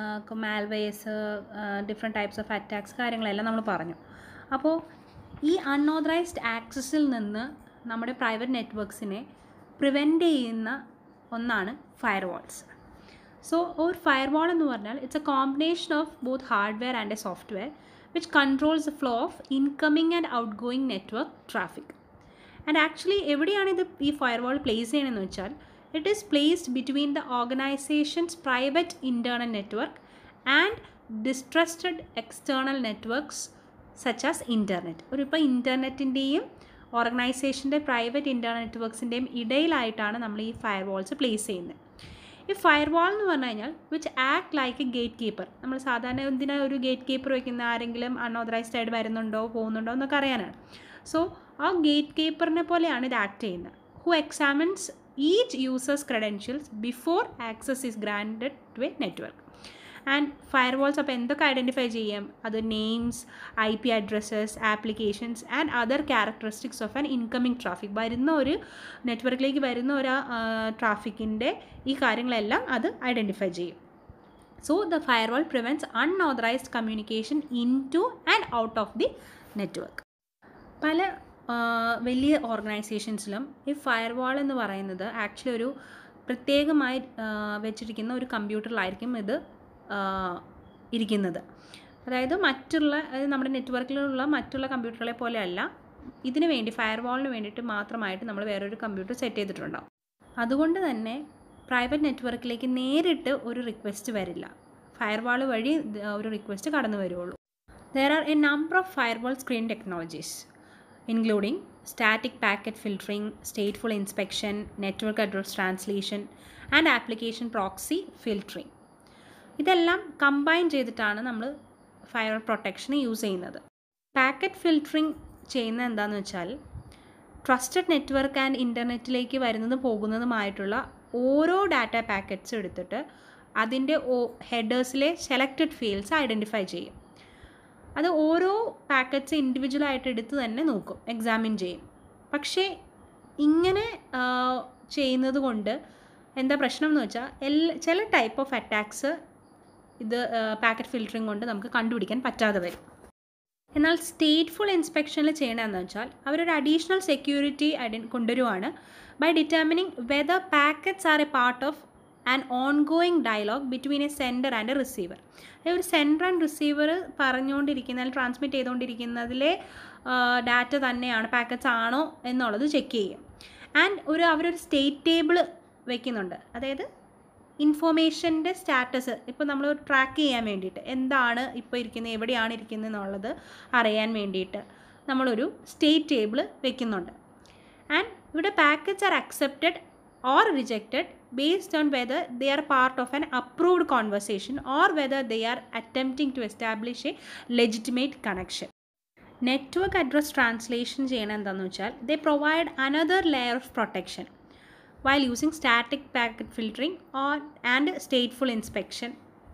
malwares different types of attacks കാര്യങ്ങളെല്ലാം നമ്മൾ പറഞ്ഞു അപ്പോൾ ഈ അൺഓതറൈസ്ഡ് ആക്സസിൽ നിന്ന് നമ്മുടെ പ്രൈവറ്റ് നെറ്റ്വർക്ക്സിനെ പ്രിവെൻറ്റ് ചെയ്യുന്ന ഒന്നാണ് ഫയർ വാൾസ് സോ ഒരു ഫയർ വാൾ എന്ന് പറഞ്ഞാൽ it's a combination of both hardware and a software which controls the flow of incoming and outgoing network traffic and actually എവിടെയാണ് ഇത് ഈ ഫയർ വാൾ പ്ലേസ് ചെയ്യണമെന്ന് വെച്ചാൽ it is placed between the organisations private internal network and distrusted external networks such as internet ഒരു ഇപ്പോൾ ഇൻ്റർനെറ്റിൻ്റെയും ഓർഗനൈസേഷൻ്റെ private internet നെറ്റ്വർക്ക്സിൻ്റെയും ഇടയിലായിട്ടാണ് നമ്മൾ ഈ fire walls place ചെയ്യുന്നത് ഈ ഫയർ വാൾ എന്ന് പറഞ്ഞു കഴിഞ്ഞാൽ which act like a gatekeeper നമ്മൾ സാധാരണ എന്തിനാ ഒരു ഗേറ്റ് കീപ്പർ വയ്ക്കുന്ന ആരെങ്കിലും അൺഓതറൈസ്ഡ് ആയിട്ട് വരുന്നുണ്ടോ പോകുന്നുണ്ടോ എന്നൊക്കെ അറിയാനാണ് സോ ആ ഗേറ്റ് കീപ്പറിനെ പോലെയാണ് ഇത് ആക്ട് ചെയ്യുന്നത് who examines each users credentials before access is granted to a network and firewalls അപ്പോൾ എന്തൊക്കെ ഐഡൻറ്റിഫൈ ചെയ്യാം അത് names I P addresses applications and other characteristics of an incoming traffic വരുന്ന ഒരു നെറ്റ്വർക്കിലേക്ക് വരുന്ന ഒരു ട്രാഫിക്കിൻ്റെ ഈ കാര്യങ്ങളെല്ലാം അത് ഐഡൻറ്റിഫൈ ചെയ്യും so the firewall prevents unauthorised communication into and out of the network പല വലിയ ഓർഗനൈസേഷൻസിലും ഈ ഫയർ വാൾ എന്ന് പറയുന്നത് ആക്ച്വലി ഒരു പ്രത്യേകമായി വെച്ചിരിക്കുന്ന ഒരു കമ്പ്യൂട്ടറിലായിരിക്കും ഇത് ഇരിക്കുന്നത് അതായത് മറ്റുള്ള അതായത് നമ്മുടെ നെറ്റ്വർക്കിലുള്ള മറ്റുള്ള കമ്പ്യൂട്ടറുകളെ പോലെയല്ല ഇതിന് വേണ്ടി ഫയർ വാളിന് വേണ്ടിയിട്ട് മാത്രമായിട്ട് നമ്മൾ വേറൊരു കമ്പ്യൂട്ടർ സെറ്റ് ചെയ്തിട്ടുണ്ടാവും അതുകൊണ്ട് തന്നെ പ്രൈവറ്റ് നെറ്റ്വർക്കിലേക്ക് നേരിട്ട് ഒരു റിക്വസ്റ്റ് വരില്ല ഫയർ വാൾ വഴി ഒരു റിക്വസ്റ്റ് കടന്നു വരുള്ളൂ there are a number of firewall screen technologies including static packet filtering stateful inspection network address translation and application proxy filtering ഇതെല്ലാം കമ്പൈൻ ചെയ്തിട്ടാണ് നമ്മൾ ഫയർ പ്രൊട്ടക്ഷൻ യൂസ് ചെയ്യുന്നത് പാക്കറ്റ് ഫിൽറ്ററിംഗ് ചെയ്യുന്നത് എന്താണെന്ന് വെച്ചാൽ ട്രസ്റ്റഡ് നെറ്റ്വർക്ക് ആൻഡ് ഇൻ്റർനെറ്റിലേക്ക് വരുന്നതും പോകുന്നതുമായിട്ടുള്ള ഓരോ data packets എടുത്തിട്ട് അതിൻ്റെ ഹെഡേഴ്സിലെ സെലക്റ്റഡ് ഫീൽഡ്സ് ഐഡൻറ്റിഫൈ ചെയ്യും അത് ഓരോ പാക്കറ്റ്സ് ഇൻഡിവിജ്വലായിട്ട് എടുത്ത് തന്നെ നോക്കും എക്സാമിൻ ചെയ്യും പക്ഷേ ഇങ്ങനെ ആ, ചെയ്യുന്നത് കൊണ്ട് എന്താ പ്രശ്നം എന്ന് വെച്ചാൽ എല്ലാ ചില ടൈപ്പ് ഓഫ് അറ്റാക്സ് ഇത് പാക്കറ്റ് ഫിൽറ്ററിങ് കൊണ്ട് നമുക്ക് കണ്ടുപിടിക്കാൻ പറ്റാതെ വരും എന്നാൽ സ്റ്റേറ്റ്ഫുൾ ഇൻസ്പെക്ഷനിൽ ചെയ്യണമെന്ന് വെച്ചാൽ അവരൊരു അഡീഷണൽ സെക്യൂരിറ്റി ഐഡൻ കൊണ്ടുവരുവാണ് by determining whether packets are a part of an ongoing dialogue between a sender and a receiver ഒരു സെൻഡർ ആൻഡ് റിസീവർ പറഞ്ഞുകൊണ്ടിരിക്കുന്ന അല്ലെങ്കിൽ ട്രാൻസ്മിറ്റ് ചെയ്തുകൊണ്ടിരിക്കുന്നതിലെ ഡാറ്റ തന്നെയാണ് പാക്കറ്റ്സ് ആണോ എന്നുള്ളത് ചെക്ക് ചെയ്യും ആൻഡ് ഒരു അവരൊരു സ്റ്റേറ്റ് ടേബിൾ വെക്കുന്നുണ്ട് അതായത് ഇൻഫോർമേഷൻ്റെ സ്റ്റാറ്റസ് ഇപ്പോൾ നമ്മൾ ട്രാക്ക് ചെയ്യാൻ വേണ്ടിയിട്ട് എന്താണ് ഇപ്പോൾ ഇരിക്കുന്നത് എവിടെയാണ് ഇരിക്കുന്നത് എന്നുള്ളത് അറിയാൻ വേണ്ടിയിട്ട് നമ്മളൊരു സ്റ്റേറ്റ് ടേബിൾ വെക്കുന്നുണ്ട് ആൻഡ് ഇവിടെ packets are accepted or rejected based on whether they are part of an approved conversation or whether they are attempting to establish a legitimate connection network address translation ചെയ്യണം എന്താണെന്ന് വെച്ചാൽ they provide another layer of protection while using static packet filtering or and stateful inspection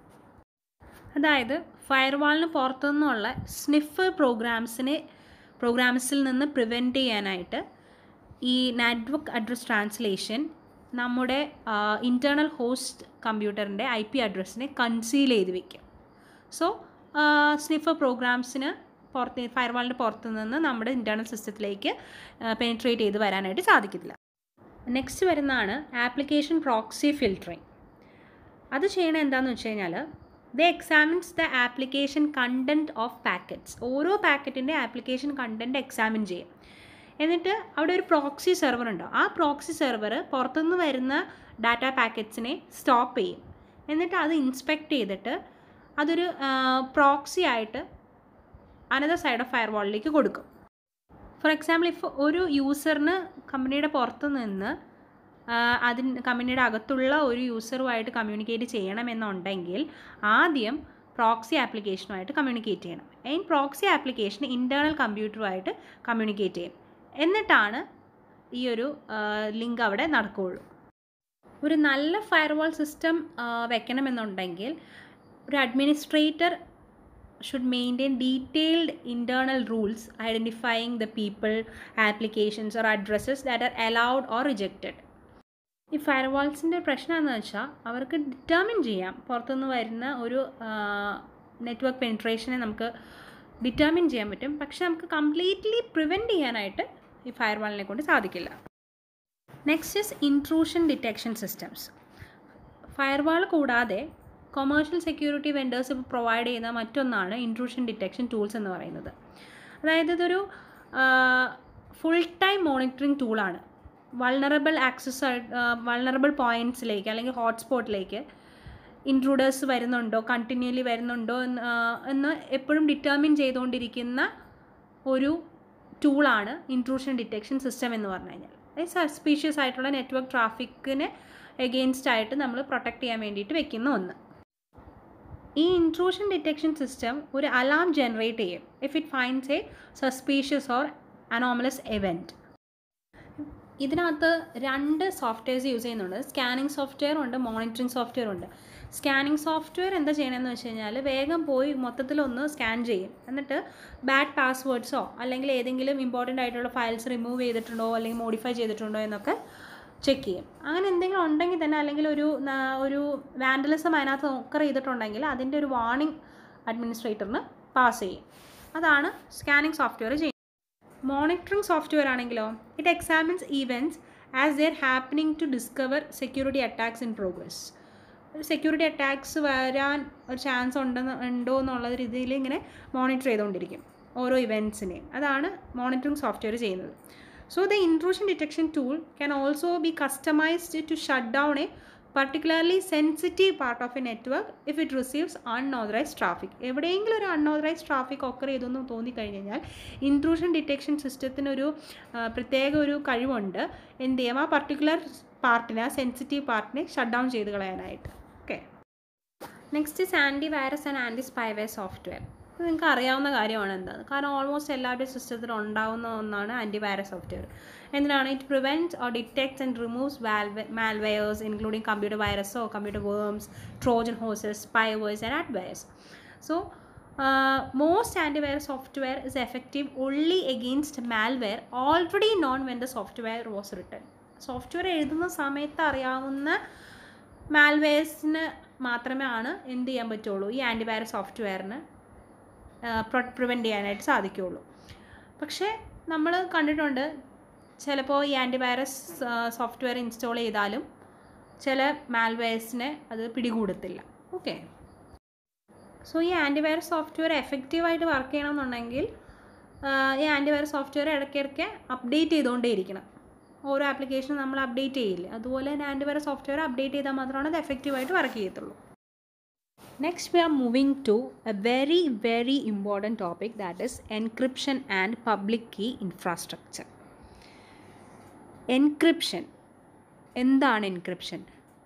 അതായത് ഫയർവാളിന് പുറത്തുനിന്നുള്ള sniff പ്രോഗ്രാംസിനെ പ്രോഗ്രാംസിൽ നിന്ന് prevent ചെയ്യാനായിട്ട് ഈ network address translation നമ്മുടെ internal host കമ്പ്യൂട്ടറിൻ്റെ ഐ പി അഡ്രസ്സിനെ കൺസീൽ ചെയ്ത് വെക്കും സോ സ്നിഫ് പ്രോഗ്രാംസിന് പുറത്ത് ഫയർവാളിൻ്റെ പുറത്ത് നിന്ന് നമ്മുടെ ഇൻറ്റേർണൽ സിസ്റ്റത്തിലേക്ക് പെനിട്രേറ്റ് ചെയ്ത് വരാനായിട്ട് സാധിക്കത്തില്ല നെക്സ്റ്റ് വരുന്നതാണ് ആപ്ലിക്കേഷൻ പ്രോക്സി ഫിൽറ്ററിങ് അത് ചെയ്യണത് എന്താണെന്ന് വെച്ച് കഴിഞ്ഞാൽ the examines the application content of packets ഓരോ പാക്കറ്റിൻ്റെ ആപ്ലിക്കേഷൻ കണ്ടൻറ്റ് എക്സാമിൻ ചെയ്യും എന്നിട്ട് അവിടെ ഒരു പ്രോക്സി സെർവർ ഉണ്ടാവും ആ പ്രോക്സി സെർവർ പുറത്തുനിന്ന് വരുന്ന ഡാറ്റ പാക്കറ്റ്സിനെ സ്റ്റോപ്പ് ചെയ്യും എന്നിട്ട് അത് ഇൻസ്പെക്ട് ചെയ്തിട്ട് അതൊരു പ്രോക്സി ആയിട്ട് അനദർ സൈഡ് ഓഫ് ഫയർ വാളിലേക്ക് കൊടുക്കും ഫോർ എക്സാമ്പിൾ ഇപ്പോൾ ഒരു യൂസറിന് കമ്പനിയുടെ പുറത്ത് നിന്ന് അതിന് കമ്പനിയുടെ അകത്തുള്ള ഒരു യൂസറുമായിട്ട് കമ്മ്യൂണിക്കേറ്റ് ചെയ്യണമെന്നുണ്ടെങ്കിൽ ആദ്യം പ്രോക്സി ആപ്ലിക്കേഷനുമായിട്ട് കമ്മ്യൂണിക്കേറ്റ് ചെയ്യണം ഈ പ്രോക്സി ആപ്ലിക്കേഷൻ ഇൻറ്റേർണൽ കമ്പ്യൂട്ടറുമായിട്ട് കമ്മ്യൂണിക്കേറ്റ് ചെയ്യും എന്നിട്ടാണ് ഈ ഒരു ലിങ്ക് അവിടെ നടക്കുകയുള്ളൂ ഒരു നല്ല ഫയർവാൾ സിസ്റ്റം വെക്കണമെന്നുണ്ടെങ്കിൽ ഒരു administrator should maintain detailed internal rules identifying the people, applications, or addresses that are allowed or rejected. ഈ ഫയർവാൾസിൻ്റെ പ്രശ്നം എന്ന് വെച്ചാൽ അവർക്ക് ഡിറ്റർമിൻ ചെയ്യാം പുറത്തുനിന്ന് വരുന്ന ഒരു നെറ്റ്വർക്ക് പെനിട്രേഷനെ നമുക്ക് ഡിറ്റർമിൻ ചെയ്യാൻ പറ്റും പക്ഷെ നമുക്ക് കംപ്ലീറ്റ്ലി പ്രിവെൻറ്റ് ചെയ്യാനായിട്ട് ഈ ഫയർവാളിനെ കൊണ്ട് സാധിക്കില്ല next is intrusion detection systems firewall കൂടാതെ കൊമേഴ്ഷ്യൽ സെക്യൂരിറ്റി വെൻഡേഴ്സ് ഇപ്പോൾ പ്രൊവൈഡ് ചെയ്യുന്ന മറ്റൊന്നാണ് ഇൻട്രൂഷൻ ഡിറ്റക്ഷൻ ടൂൾസ് എന്ന് പറയുന്നത് അതായത് ഇതൊരു ഫുൾ ടൈം മോണിറ്ററിങ് ടൂളാണ് വൾണറബിൾ ആക്സസ് വൾണറബിൾ പോയിൻറ്റ്സിലേക്ക് അല്ലെങ്കിൽ ഹോട്ട്സ്പോട്ടിലേക്ക് ഇൻട്രൂഡേഴ്സ് വരുന്നുണ്ടോ കണ്ടിന്യൂലി വരുന്നുണ്ടോ എന്ന് എന്ന് എപ്പോഴും ഡിറ്റർമിൻ ചെയ്തുകൊണ്ടിരിക്കുന്ന ഒരു ടൂളാണ് ഇൻട്രൂഷൻ ഡിറ്റക്ഷൻ സിസ്റ്റം എന്ന് പറഞ്ഞു കഴിഞ്ഞാൽ അതായത് സസ്പീഷ്യസ് ആയിട്ടുള്ള നെറ്റ്വർക്ക് ട്രാഫിക്കിന് എഗെയിൻസ്റ്റ് ആയിട്ട് നമ്മൾ പ്രൊട്ടക്റ്റ് ചെയ്യാൻ വേണ്ടിയിട്ട് വെക്കുന്ന ഒന്ന് ഈ ഇൻട്രൂഷൻ ഡിറ്റക്ഷൻ സിസ്റ്റം ഒരു അലാം ജനറേറ്റ് ചെയ്യും if it finds a suspicious or anomalous event ഇതിനകത്ത് രണ്ട് സോഫ്റ്റ്വെയർസ് യൂസ് ചെയ്യുന്നുണ്ട് സ്കാനിങ് സോഫ്റ്റ്വെയർ ഉണ്ട് മോണിറ്ററിങ് സോഫ്റ്റ്വെയർ ഉണ്ട് സ്കാനിങ് സോഫ്റ്റ്വെയർ എന്താ ചെയ്യണമെന്ന് വെച്ച് കഴിഞ്ഞാൽ വേഗം പോയി മൊത്തത്തിലൊന്ന് സ്കാൻ ചെയ്യും എന്നിട്ട് ബാഡ് പാസ്വേഡ്സോ അല്ലെങ്കിൽ ഏതെങ്കിലും ഇമ്പോർട്ടൻ്റ് ആയിട്ടുള്ള ഫയൽസ് റിമൂവ് ചെയ്തിട്ടുണ്ടോ അല്ലെങ്കിൽ മോഡിഫൈ ചെയ്തിട്ടുണ്ടോ എന്നൊക്കെ ചെക്ക് ചെയ്യും അങ്ങനെ എന്തെങ്കിലും ഉണ്ടെങ്കിൽ തന്നെ അല്ലെങ്കിൽ ഒരു ഒരു വാൻഡലിസം അതിനകത്ത് നോക്കർ ചെയ്തിട്ടുണ്ടെങ്കിൽ അതിൻ്റെ ഒരു വാർണിംഗ് അഡ്മിനിസ്ട്രേറ്ററിന് പാസ് ചെയ്യും അതാണ് സ്കാനിങ് സോഫ്റ്റ്വെയർ ചെയ്യുന്നത് മോണിറ്ററിങ് സോഫ്റ്റ്വെയർ ആണെങ്കിലോ it examines events as they're happening to discover security attacks in progress security attacks വരാൻ ഒരു ചാൻസ് ഉണ്ടെന്ന് ഉണ്ടോ എന്നുള്ള രീതിയിൽ ഇങ്ങനെ മോണിറ്റർ ചെയ്തുകൊണ്ടിരിക്കും ഓരോ ഇവൻറ്റ്സിനെയും അതാണ് മോണിറ്ററിങ് സോഫ്റ്റ്വെയർ ചെയ്യുന്നത് So the intrusion detection tool can also be customized to shut down a particularly sensitive part of a network if it receives unauthorized traffic. എവിടെയെങ്കിലും ഒരു അൺഓതറൈസ്ഡ് ട്രാഫിക് ഒക്കർ ചെയ്തെന്ന് തോന്നിക്കഴിഞ്ഞ് കഴിഞ്ഞാൽ ഇൻട്രൂഷൻ ഡിറ്റക്ഷൻ സിസ്റ്റത്തിനൊരു പ്രത്യേക ഒരു കഴിവുണ്ട് എന്ത് ചെയ്യാം ആ പർട്ടിക്കുലർ പാർട്ടിനെ ആ സെൻസിറ്റീവ് പാർട്ടിനെ ഷട്ട് ഡൗൺ ചെയ്ത് കളയാനായിട്ട് okay next is antivirus and anti spyware software ഇത് നിങ്ങൾക്ക് അറിയാവുന്ന കാര്യമാണ് എന്താണ് കാരണം ഓൾമോസ്റ്റ് എല്ലാവരുടെയും സിസ്റ്റത്തിൽ ഉണ്ടാവുന്ന ഒന്നാണ് ആൻറ്റിവൈറസ് സോഫ്റ്റ്വെയർ എന്തിനാണ് it prevents or detects and removes വാൽവെ മാൽവെയേഴ്സ് ഇൻക്ലൂഡിങ് കമ്പ്യൂട്ടർ വൈറസോ computer worms Trojan horses spywares and adwares so most antivirus software is effective only against malware already known when the software was written software എഴുതുന്ന സമയത്ത് അറിയാവുന്ന മാൽവെയർസിന് മാത്രമേ ആണ് എന്ത് ചെയ്യാൻ പറ്റുള്ളൂ ഈ ആൻറ്റിവൈറസ് സോഫ്റ്റ്വെയറിന് പ്രിവെൻറ്റ് ചെയ്യാനായിട്ട് സാധിക്കുകയുള്ളൂ പക്ഷേ നമ്മൾ കണ്ടിട്ടുണ്ട് ചിലപ്പോൾ ഈ ആൻറ്റിവൈറസ് സോഫ്റ്റ്വെയർ ഇൻസ്റ്റാൾ ചെയ്താലും ചില മാൽവെയർസിനെ അത് പിടികൂടത്തില്ല ഓക്കെ സോ ഈ ആൻറ്റിവൈറസ് സോഫ്റ്റ്വെയർ എഫക്റ്റീവായിട്ട് വർക്ക് ചെയ്യണമെന്നുണ്ടെങ്കിൽ ഈ ആൻറ്റിവൈറസ് സോഫ്റ്റ്വെയർ ഇടയ്ക്കിടയ്ക്ക് അപ്ഡേറ്റ് ചെയ്തുകൊണ്ടേയിരിക്കണം ഓരോ ആപ്ലിക്കേഷൻ നമ്മൾ അപ്ഡേറ്റ് ചെയ്യില്ല അതുപോലെ തന്നെ ആൻറ്റിവൈറസ് സോഫ്റ്റ്വെയർ അപ്ഡേറ്റ് ചെയ്താൽ മാത്രമാണ് അത് എഫക്റ്റീവായിട്ട് വർക്ക് ചെയ്യത്തുള്ളൂ next we are moving to a very very important topic that is encryption and public key infrastructure encryption എന്താണ് എൻക്രിപ്ഷൻ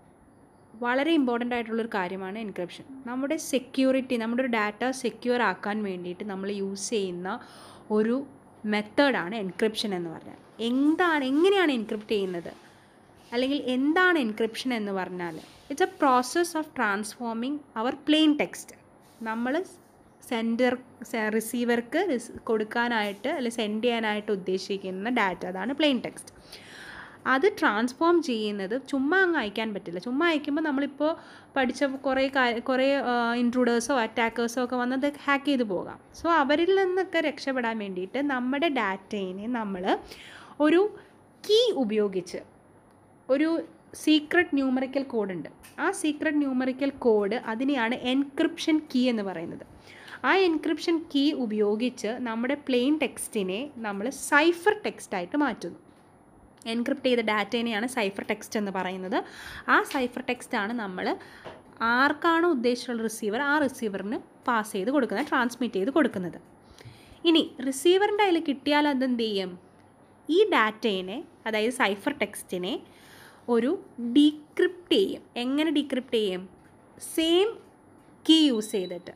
വളരെ ഇമ്പോർട്ടൻ്റ് ആയിട്ടുള്ളൊരു കാര്യമാണ് എൻക്രിപ്ഷൻ നമ്മുടെ സെക്യൂരിറ്റി നമ്മുടെ ഒരു ഡാറ്റ സെക്യൂർ ആക്കാൻ വേണ്ടിയിട്ട് നമ്മൾ യൂസ് ചെയ്യുന്ന ഒരു മെത്തേഡാണ് എൻക്രിപ്ഷൻ എന്ന് പറഞ്ഞാൽ എന്താണ് എങ്ങനെയാണ് എൻക്രിപ്റ്റ് ചെയ്യുന്നത് അല്ലെങ്കിൽ എന്താണ് എൻക്രിപ്ഷൻ എന്ന് പറഞ്ഞാൽ it's a process of transforming our plain text നമ്മൾ സെൻഡർ റിസീവർക്ക് കൊടുക്കാനായിട്ട് അല്ലെങ്കിൽ സെൻഡ് ചെയ്യാനായിട്ട് ഉദ്ദേശിക്കുന്ന ഡാറ്റ അതാണ് പ്ലെയിൻ ടെക്സ്റ്റ് അത് ട്രാൻസ്ഫോം ചെയ്യുന്നത് ചുമ്മാ അങ്ങ് അയക്കാൻ പറ്റില്ല ചുമ്മാ അയക്കുമ്പോൾ നമ്മളിപ്പോൾ പഠിച്ച കുറേ കുറേ ഇൻട്രൂഡേഴ്സോ അറ്റാക്കേഴ്സോ ഒക്കെ വന്നത് ഹാക്ക് ചെയ്ത് പോകാം സോ അവരിൽ നിന്നൊക്കെ രക്ഷപ്പെടാൻ വേണ്ടിയിട്ട് നമ്മുടെ ഡാറ്റയിനെ നമ്മൾ ഒരു കീ ഉപയോഗിച്ച് ഒരു സീക്രട്ട് ന്യൂമറിക്കൽ കോഡ് ഉണ്ട് ആ സീക്രട്ട് ന്യൂമറിക്കൽ കോഡ് അതിനെയാണ് എൻക്രിപ്ഷൻ കീ എന്ന് പറയുന്നത് ആ എൻക്രിപ്ഷൻ കീ ഉപയോഗിച്ച് നമ്മുടെ പ്ലെയിൻ ടെക്സ്റ്റിനെ നമ്മൾ സൈഫർ ടെക്സ്റ്റായിട്ട് മാറ്റുന്നു എൻക്രിപ്റ്റ് ചെയ്ത ഡാറ്റേനെയാണ് സൈഫർ ടെക്സ്റ്റ് എന്ന് പറയുന്നത് ആ സൈഫർ ടെക്സ്റ്റാണ് നമ്മൾ ആർക്കാണോ ഉദ്ദേശിച്ചുള്ള റിസീവർ ആ റിസീവറിന് പാസ് ചെയ്ത് കൊടുക്കുന്നത് ട്രാൻസ്മിറ്റ് ചെയ്ത് കൊടുക്കുന്നത് ഇനി റിസീവറിൻ്റെ കയ്യിൽ കിട്ടിയാൽ അതെന്ത് ചെയ്യും ഈ ഡാറ്റേനെ അതായത് സൈഫർ ടെക്സ്റ്റിനെ ഒരു ഡീക്രിപ്റ്റ് ചെയ്യും എങ്ങനെ ഡീക്രിപ്റ്റ് ചെയ്യും സെയിം കീ യൂസ് ചെയ്തിട്ട്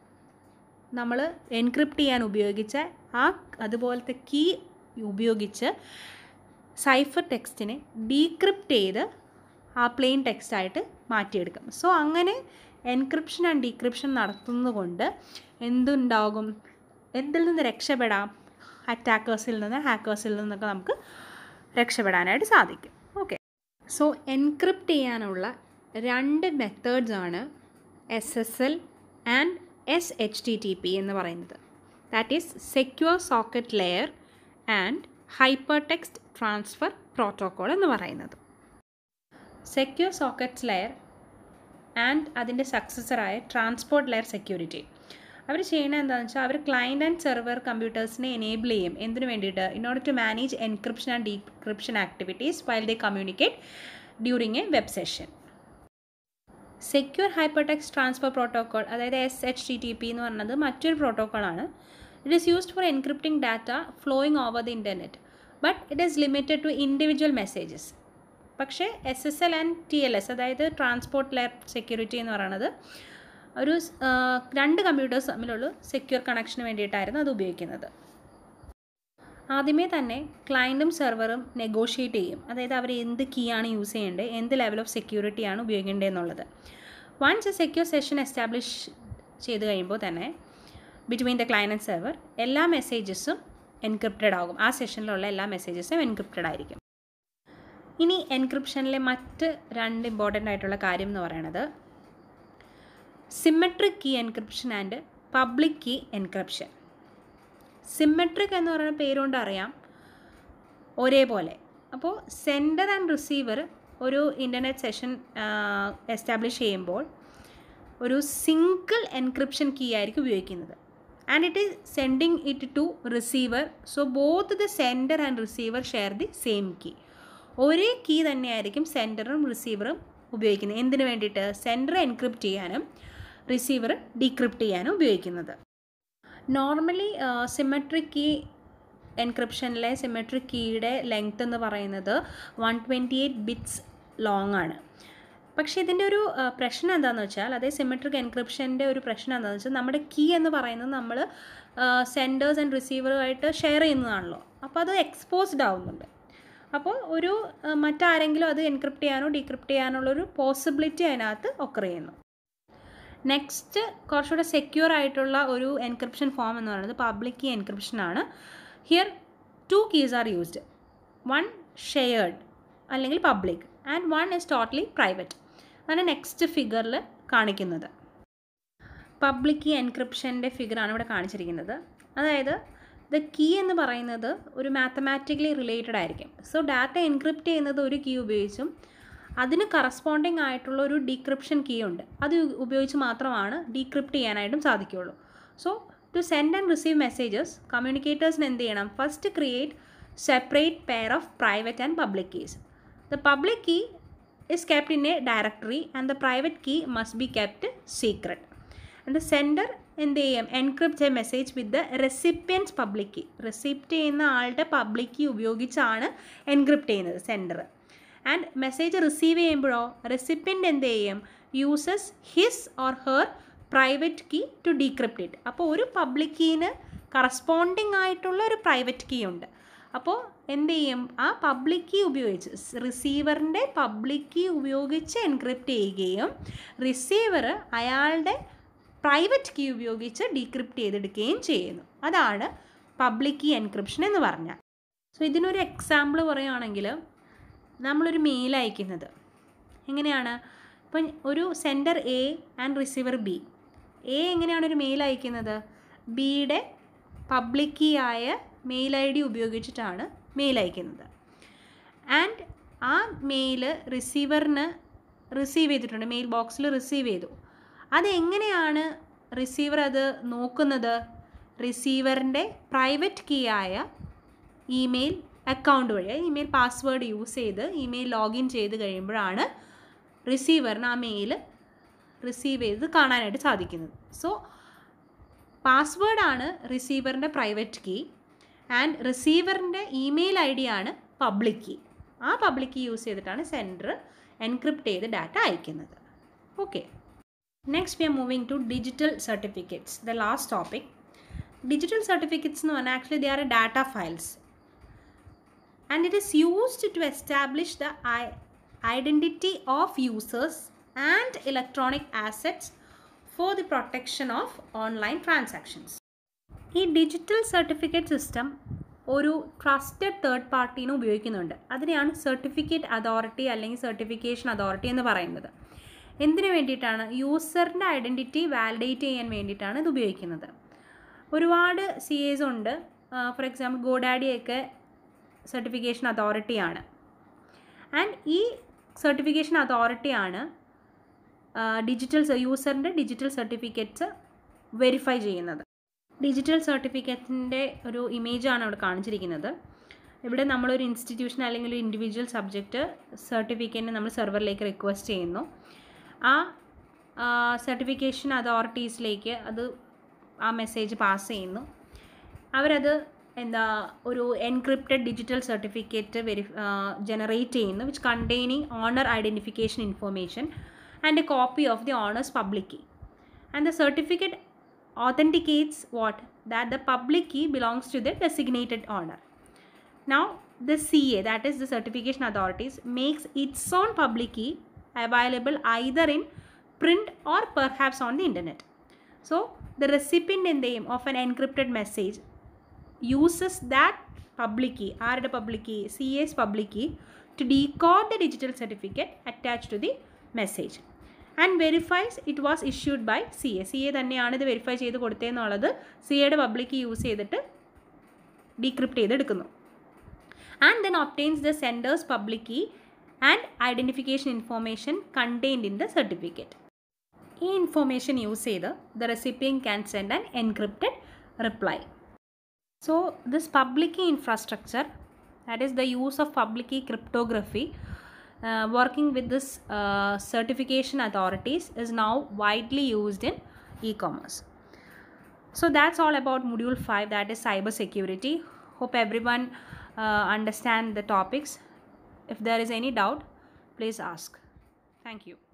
നമ്മൾ എൻക്രിപ്റ്റ് ചെയ്യാൻ ഉപയോഗിച്ച ആ അതുപോലത്തെ കീ ഉപയോഗിച്ച് സൈഫർ ടെക്സ്റ്റിനെ ഡീക്രിപ്റ്റ് ചെയ്ത് ആ പ്ലെയിൻ ടെക്സ്റ്റായിട്ട് മാറ്റിയെടുക്കും സോ അങ്ങനെ എൻക്രിപ്ഷൻ ആൻഡ് ഡീക്രിപ്ഷൻ നടത്തുന്നതുകൊണ്ട് എന്തുണ്ടാകും എന്തിൽ നിന്ന് രക്ഷപ്പെടാം അറ്റാക്കേഴ്സിൽ നിന്ന് ഹാക്കേഴ്സിൽ നിന്നൊക്കെ നമുക്ക് രക്ഷപ്പെടാനായിട്ട് സാധിക്കും ഓക്കെ സോ എൻക്രിപ്റ്റ് ചെയ്യാനുള്ള രണ്ട് മെത്തേഡ്സ് ആണ് S S L and S H T T P എന്ന് പറയുന്നത് that is secure socket layer and hypertext transfer protocol എന്ന് പറയുന്നത് സെക്യൂർ സോക്കറ്റ്സ് ലെയർ ആൻഡ് അതിൻ്റെ സക്സസറായ ട്രാൻസ്പോർട്ട് ലെയർ സെക്യൂരിറ്റി അവർ ചെയ്യുന്നത് എന്താണെന്ന് വെച്ചാൽ അവർ ക്ലയൻറ്റ് ആൻഡ് സെർവർ കമ്പ്യൂട്ടേഴ്സിനെ എനേബിൾ ചെയ്യും എന്തിനു വേണ്ടിയിട്ട് in order to manage encryption and decryption activities while they communicate during a web session secure hypertext transfer protocol അതായത് S H T T P എന്ന് പറയുന്നത് മറ്റൊരു പ്രോട്ടോക്കോളാണ് it is used for encrypting data flowing over the internet but it is limited to individual messages പക്ഷേ S S L and T L S അതായത് transport layer security എന്ന് പറയുന്നത് ഒരു രണ്ട് കമ്പ്യൂട്ടേഴ്സ് തമ്മിലുള്ള സെക്യൂർ കണക്ഷന് വേണ്ടിയിട്ടായിരുന്നു അത് ഉപയോഗിക്കുന്നത് ആദ്യമേ തന്നെ ക്ലയൻറ്റും സെർവറും നെഗോഷിയേറ്റ് ചെയ്യും അതായത് അവർ എന്ത് കീ ആണ് യൂസ് ചെയ്യേണ്ടത് എന്ത് ലെവൽ ഓഫ് സെക്യൂരിറ്റി ആണ് ഉപയോഗിക്കേണ്ടത് എന്നുള്ളത് once a secure session establish ചെയ്ത് കഴിയുമ്പോൾ തന്നെ between the client and server എല്ലാ മെസ്സേജസും എൻക്രിപ്റ്റഡ് ആകും ആ സെഷനിലുള്ള എല്ലാ മെസ്സേജസും എൻക്രിപ്റ്റഡ് ആയിരിക്കും ഇനി എൻക്രിപ്ഷനിലെ മറ്റ് രണ്ട് ഇമ്പോർട്ടൻ്റ് ആയിട്ടുള്ള കാര്യം എന്ന് പറയുന്നത് symmetric key encryption and public key encryption symmetric എന്ന് പറയുന്ന പേരുകൊണ്ട് അറിയാം ഒരേപോലെ അപ്പോൾ സെൻഡർ ആൻഡ് റിസീവർ ഒരു ഇൻ്റർനെറ്റ് സെഷൻ എസ്റ്റാബ്ലിഷ് ചെയ്യുമ്പോൾ ഒരു സിംഗിൾ എൻക്രിപ്ഷൻ കീ ആയിരിക്കും ഉപയോഗിക്കുന്നത് and it is sending it to receiver so both the sender and receiver share the same key ഒരേ കീ തന്നെയായിരിക്കും സെൻഡറും റിസീവറും ഉപയോഗിക്കുന്നത് എന്തിനു വേണ്ടിയിട്ട് സെൻഡർ എൻക്രിപ്റ്റ് ചെയ്യാനും റിസീവർ ഡീക്രിപ്റ്റ് ചെയ്യാനും ഉപയോഗിക്കുന്നത് നോർമലി സിമെട്രിക് കീ എൻക്രിപ്ഷനിലെ സിമെട്രിക് കീയുടെ ലെങ്ത് എന്ന് പറയുന്നത് one twenty eight bits long ആണ് പക്ഷേ ഇതിൻ്റെ ഒരു പ്രശ്നം എന്താണെന്ന് വെച്ചാൽ അതേ സിമെട്രിക് എൻക്രിപ്ഷൻ്റെ ഒരു പ്രശ്നം എന്താണെന്ന് വെച്ചാൽ നമ്മുടെ കീ എന്ന് പറയുന്നത് നമ്മൾ സെൻഡേഴ്സ് ആൻഡ് റിസീവറുമായിട്ട് ഷെയർ ചെയ്യുന്നതാണല്ലോ അപ്പോൾ അത് എക്സ്പോസ്ഡ് ആവുന്നുണ്ട് അപ്പോൾ ഒരു മറ്റാരെങ്കിലും അത് എൻക്രിപ്റ്റ് ചെയ്യാനോ ഡീക്രിപ്റ്റ് ചെയ്യാനുള്ളൊരു പോസിബിലിറ്റി അതിനകത്ത് ഒക്കർ ചെയ്യുന്നു നെക്സ്റ്റ് കുറച്ചുകൂടെ സെക്യൂർ ആയിട്ടുള്ള ഒരു എൻക്രിപ്ഷൻ ഫോം എന്ന് പറയുന്നത് പബ്ലിക് കീ എൻക്രിപ്ഷൻ ആണ് here two keys are used one shared അല്ലെങ്കിൽ public and one is totally private അതാണ് നെക്സ്റ്റ് ഫിഗറിൽ കാണിക്കുന്നത് പബ്ലിക് കീ എൻക്രിപ്ഷൻ്റെ ഫിഗറാണ് ഇവിടെ കാണിച്ചിരിക്കുന്നത് അതായത് ദ കീ എന്ന് പറയുന്നത് ഒരു മാത്തമാറ്റിക്കലി റിലേറ്റഡ് ആയിരിക്കും സോ ഡാറ്റ എൻക്രിപ്റ്റ് ചെയ്യുന്നത് ഒരു കീ ഉപയോഗിച്ചും അതിന് കറസ്പോണ്ടിങ് ആയിട്ടുള്ള ഒരു ഡീക്രിപ്ഷൻ കീ ഉണ്ട് അത് ഉപയോഗിച്ച് മാത്രമാണ് ഡീക്രിപ്റ്റ് ചെയ്യാനായിട്ടും സാധിക്കുകയുള്ളൂ so to send and receive messages കമ്മ്യൂണിക്കേറ്റേഴ്സിന് എന്ത് ചെയ്യണം first create separate pair of private and public keys the public key is kept in a directory and the private key must be kept secret. And the sender എന്ത് ചെയ്യും encrypt a message with the recipient's public key receipt ചെയ്യുന്ന ആളുടെ public key ഉപയോഗിച്ചാണ് encrypt ചെയ്യുന്നത് sender and message receive ചെയ്യുമ്പോഴോ recipient എന്ത് ചെയ്യും uses his or her private key to decrypt it അപ്പോൾ ഒരു പബ്ലിക് കീന് കറസ്പോണ്ടിങ് ആയിട്ടുള്ള ഒരു പ്രൈവറ്റ് കീ ഉണ്ട് അപ്പോൾ എന്ത് ചെയ്യും ആ പബ്ലിക് കീ ഉപയോഗിച്ച് റിസീവറിൻ്റെ പബ്ലിക് കീ ഉപയോഗിച്ച് എൻക്രിപ്റ്റ് ചെയ്യുകയും റിസീവർ അയാളുടെ പ്രൈവറ്റ് കീ ഉപയോഗിച്ച് ഡീക്രിപ്റ്റ് ചെയ്തെടുക്കുകയും ചെയ്യുന്നു അതാണ് പബ്ലിക് കീ എൻക്രിപ്ഷൻ എന്ന് പറഞ്ഞാൽ സോ ഇതിനൊരു എക്സാമ്പിൾ പറയുകയാണെങ്കിൽ നമ്മളൊരു മെയിൽ അയക്കുന്നത് എങ്ങനെയാണ് ഇപ്പം ഒരു sender A and receiver B A എങ്ങനെയാണ് ഒരു മെയിൽ അയക്കുന്നത് ബിയുടെ പബ്ലിക് കീ ആയ മെയിൽ ഐ ഡി ഉപയോഗിച്ചിട്ടാണ് മെയിൽ അയക്കുന്നത് ആൻഡ് ആ മെയിൽ റിസീവറിന് റിസീവ് ചെയ്തിട്ടുണ്ട് മെയിൽ ബോക്സിൽ റിസീവ് ചെയ്തു അതെങ്ങനെയാണ് റിസീവർ അത് നോക്കുന്നത് റിസീവറിൻ്റെ പ്രൈവറ്റ് കീ ആയ ഇമെയിൽ അക്കൗണ്ട് വഴി ഇമെയിൽ പാസ്വേഡ് യൂസ് ചെയ്ത് ഇമെയിൽ ലോഗിൻ ചെയ്ത് കഴിയുമ്പോഴാണ് റിസീവറിന് ആ മെയിൽ റിസീവ് ചെയ്ത് കാണാനായിട്ട് സാധിക്കുന്നത് സോ പാസ്വേഡാണ് റിസീവറിൻ്റെ പ്രൈവറ്റ് കീ ആൻഡ് റിസീവറിൻ്റെ ഇമെയിൽ ഐ ഡി ആണ് പബ്ലിക് കീ ആ പബ്ലിക് കീ യൂസ് ചെയ്തിട്ടാണ് സെൻഡർ എൻക്രിപ്റ്റ് ചെയ്ത് ഡാറ്റ അയക്കുന്നത് okay next we are moving to digital certificates the last topic digital certificates എന്ന് പറഞ്ഞാൽ actually they are data files and it is used to establish the identity of users and electronic assets for the protection of online transactions ഈ digital certificate system ഒരു trusted third പാർട്ടീനെ ഉപയോഗിക്കുന്നുണ്ട് അതിനെയാണ് certificate authority അല്ലെങ്കിൽ certification authority എന്ന് പറയുന്നത് എന്തിനു വേണ്ടിയിട്ടാണ് യൂസറിൻ്റെ ഐഡൻറ്റിറ്റി വാലിഡേറ്റ് ചെയ്യാൻ വേണ്ടിയിട്ടാണ് ഇത് ഉപയോഗിക്കുന്നത് ഒരുപാട് സി എസ് ഉണ്ട് ഫോർ എക്സാമ്പിൾ ഗോഡാഡിയൊക്കെ സർട്ടിഫിക്കേഷൻ അതോറിറ്റിയാണ് ആൻഡ് ഈ സർട്ടിഫിക്കേഷൻ അതോറിറ്റിയാണ് ഡിജിറ്റൽ യൂസറിൻ്റെ ഡിജിറ്റൽ സർട്ടിഫിക്കറ്റ്സ് വെരിഫൈ ചെയ്യുന്നത് ഡിജിറ്റൽ സർട്ടിഫിക്കറ്റിൻ്റെ ഒരു ഇമേജാണ് ഇവിടെ കാണിച്ചിരിക്കുന്നത് ഇവിടെ നമ്മളൊരു ഇൻസ്റ്റിറ്റ്യൂഷൻ അല്ലെങ്കിൽ ഒരു ഇൻഡിവിജ്വൽ സബ്ജക്റ്റ് സർട്ടിഫിക്കറ്റിന് നമ്മൾ സെർവറിലേക്ക് റിക്വസ്റ്റ് ചെയ്യുന്നു ആ സർട്ടിഫിക്കേഷൻ അതോറിറ്റീസിലേക്ക് അത് ആ മെസ്സേജ് പാസ് ചെയ്യുന്നു അവരത് എന്താ ഒരു encrypted digital certificate very generate ചെയ്യുന്നു which containing owner identification information and a copy of the owner's public key and the certificate authenticates what that the public key belongs to the designated owner now the ca that is the certification authorities makes its own public key available either in print or perhaps on the internet so the recipient in the name of an encrypted message uses that public key r the public key ca's public key to decode the digital certificate attached to the message and verifies it was issued by C A C A തന്നെയാണ് ഇത് വെരിഫൈ ചെയ്ത് കൊടുത്തതെന്നുള്ളത് C എയുടെ public use ചെയ്തിട്ട് decrypt ചെയ്തെടുക്കുന്നു and then obtains the sender's public key and identification information contained in the certificate ഈ information use ചെയ്ത് the recipient can send an encrypted reply so this public key infrastructure that is the use of public key cryptography uh, working with this uh, certification authorities is now widely used in e-commerce so that's all about module 5 that is cyber security hope everyone uh, understand the topics if there is any doubt please ask thank you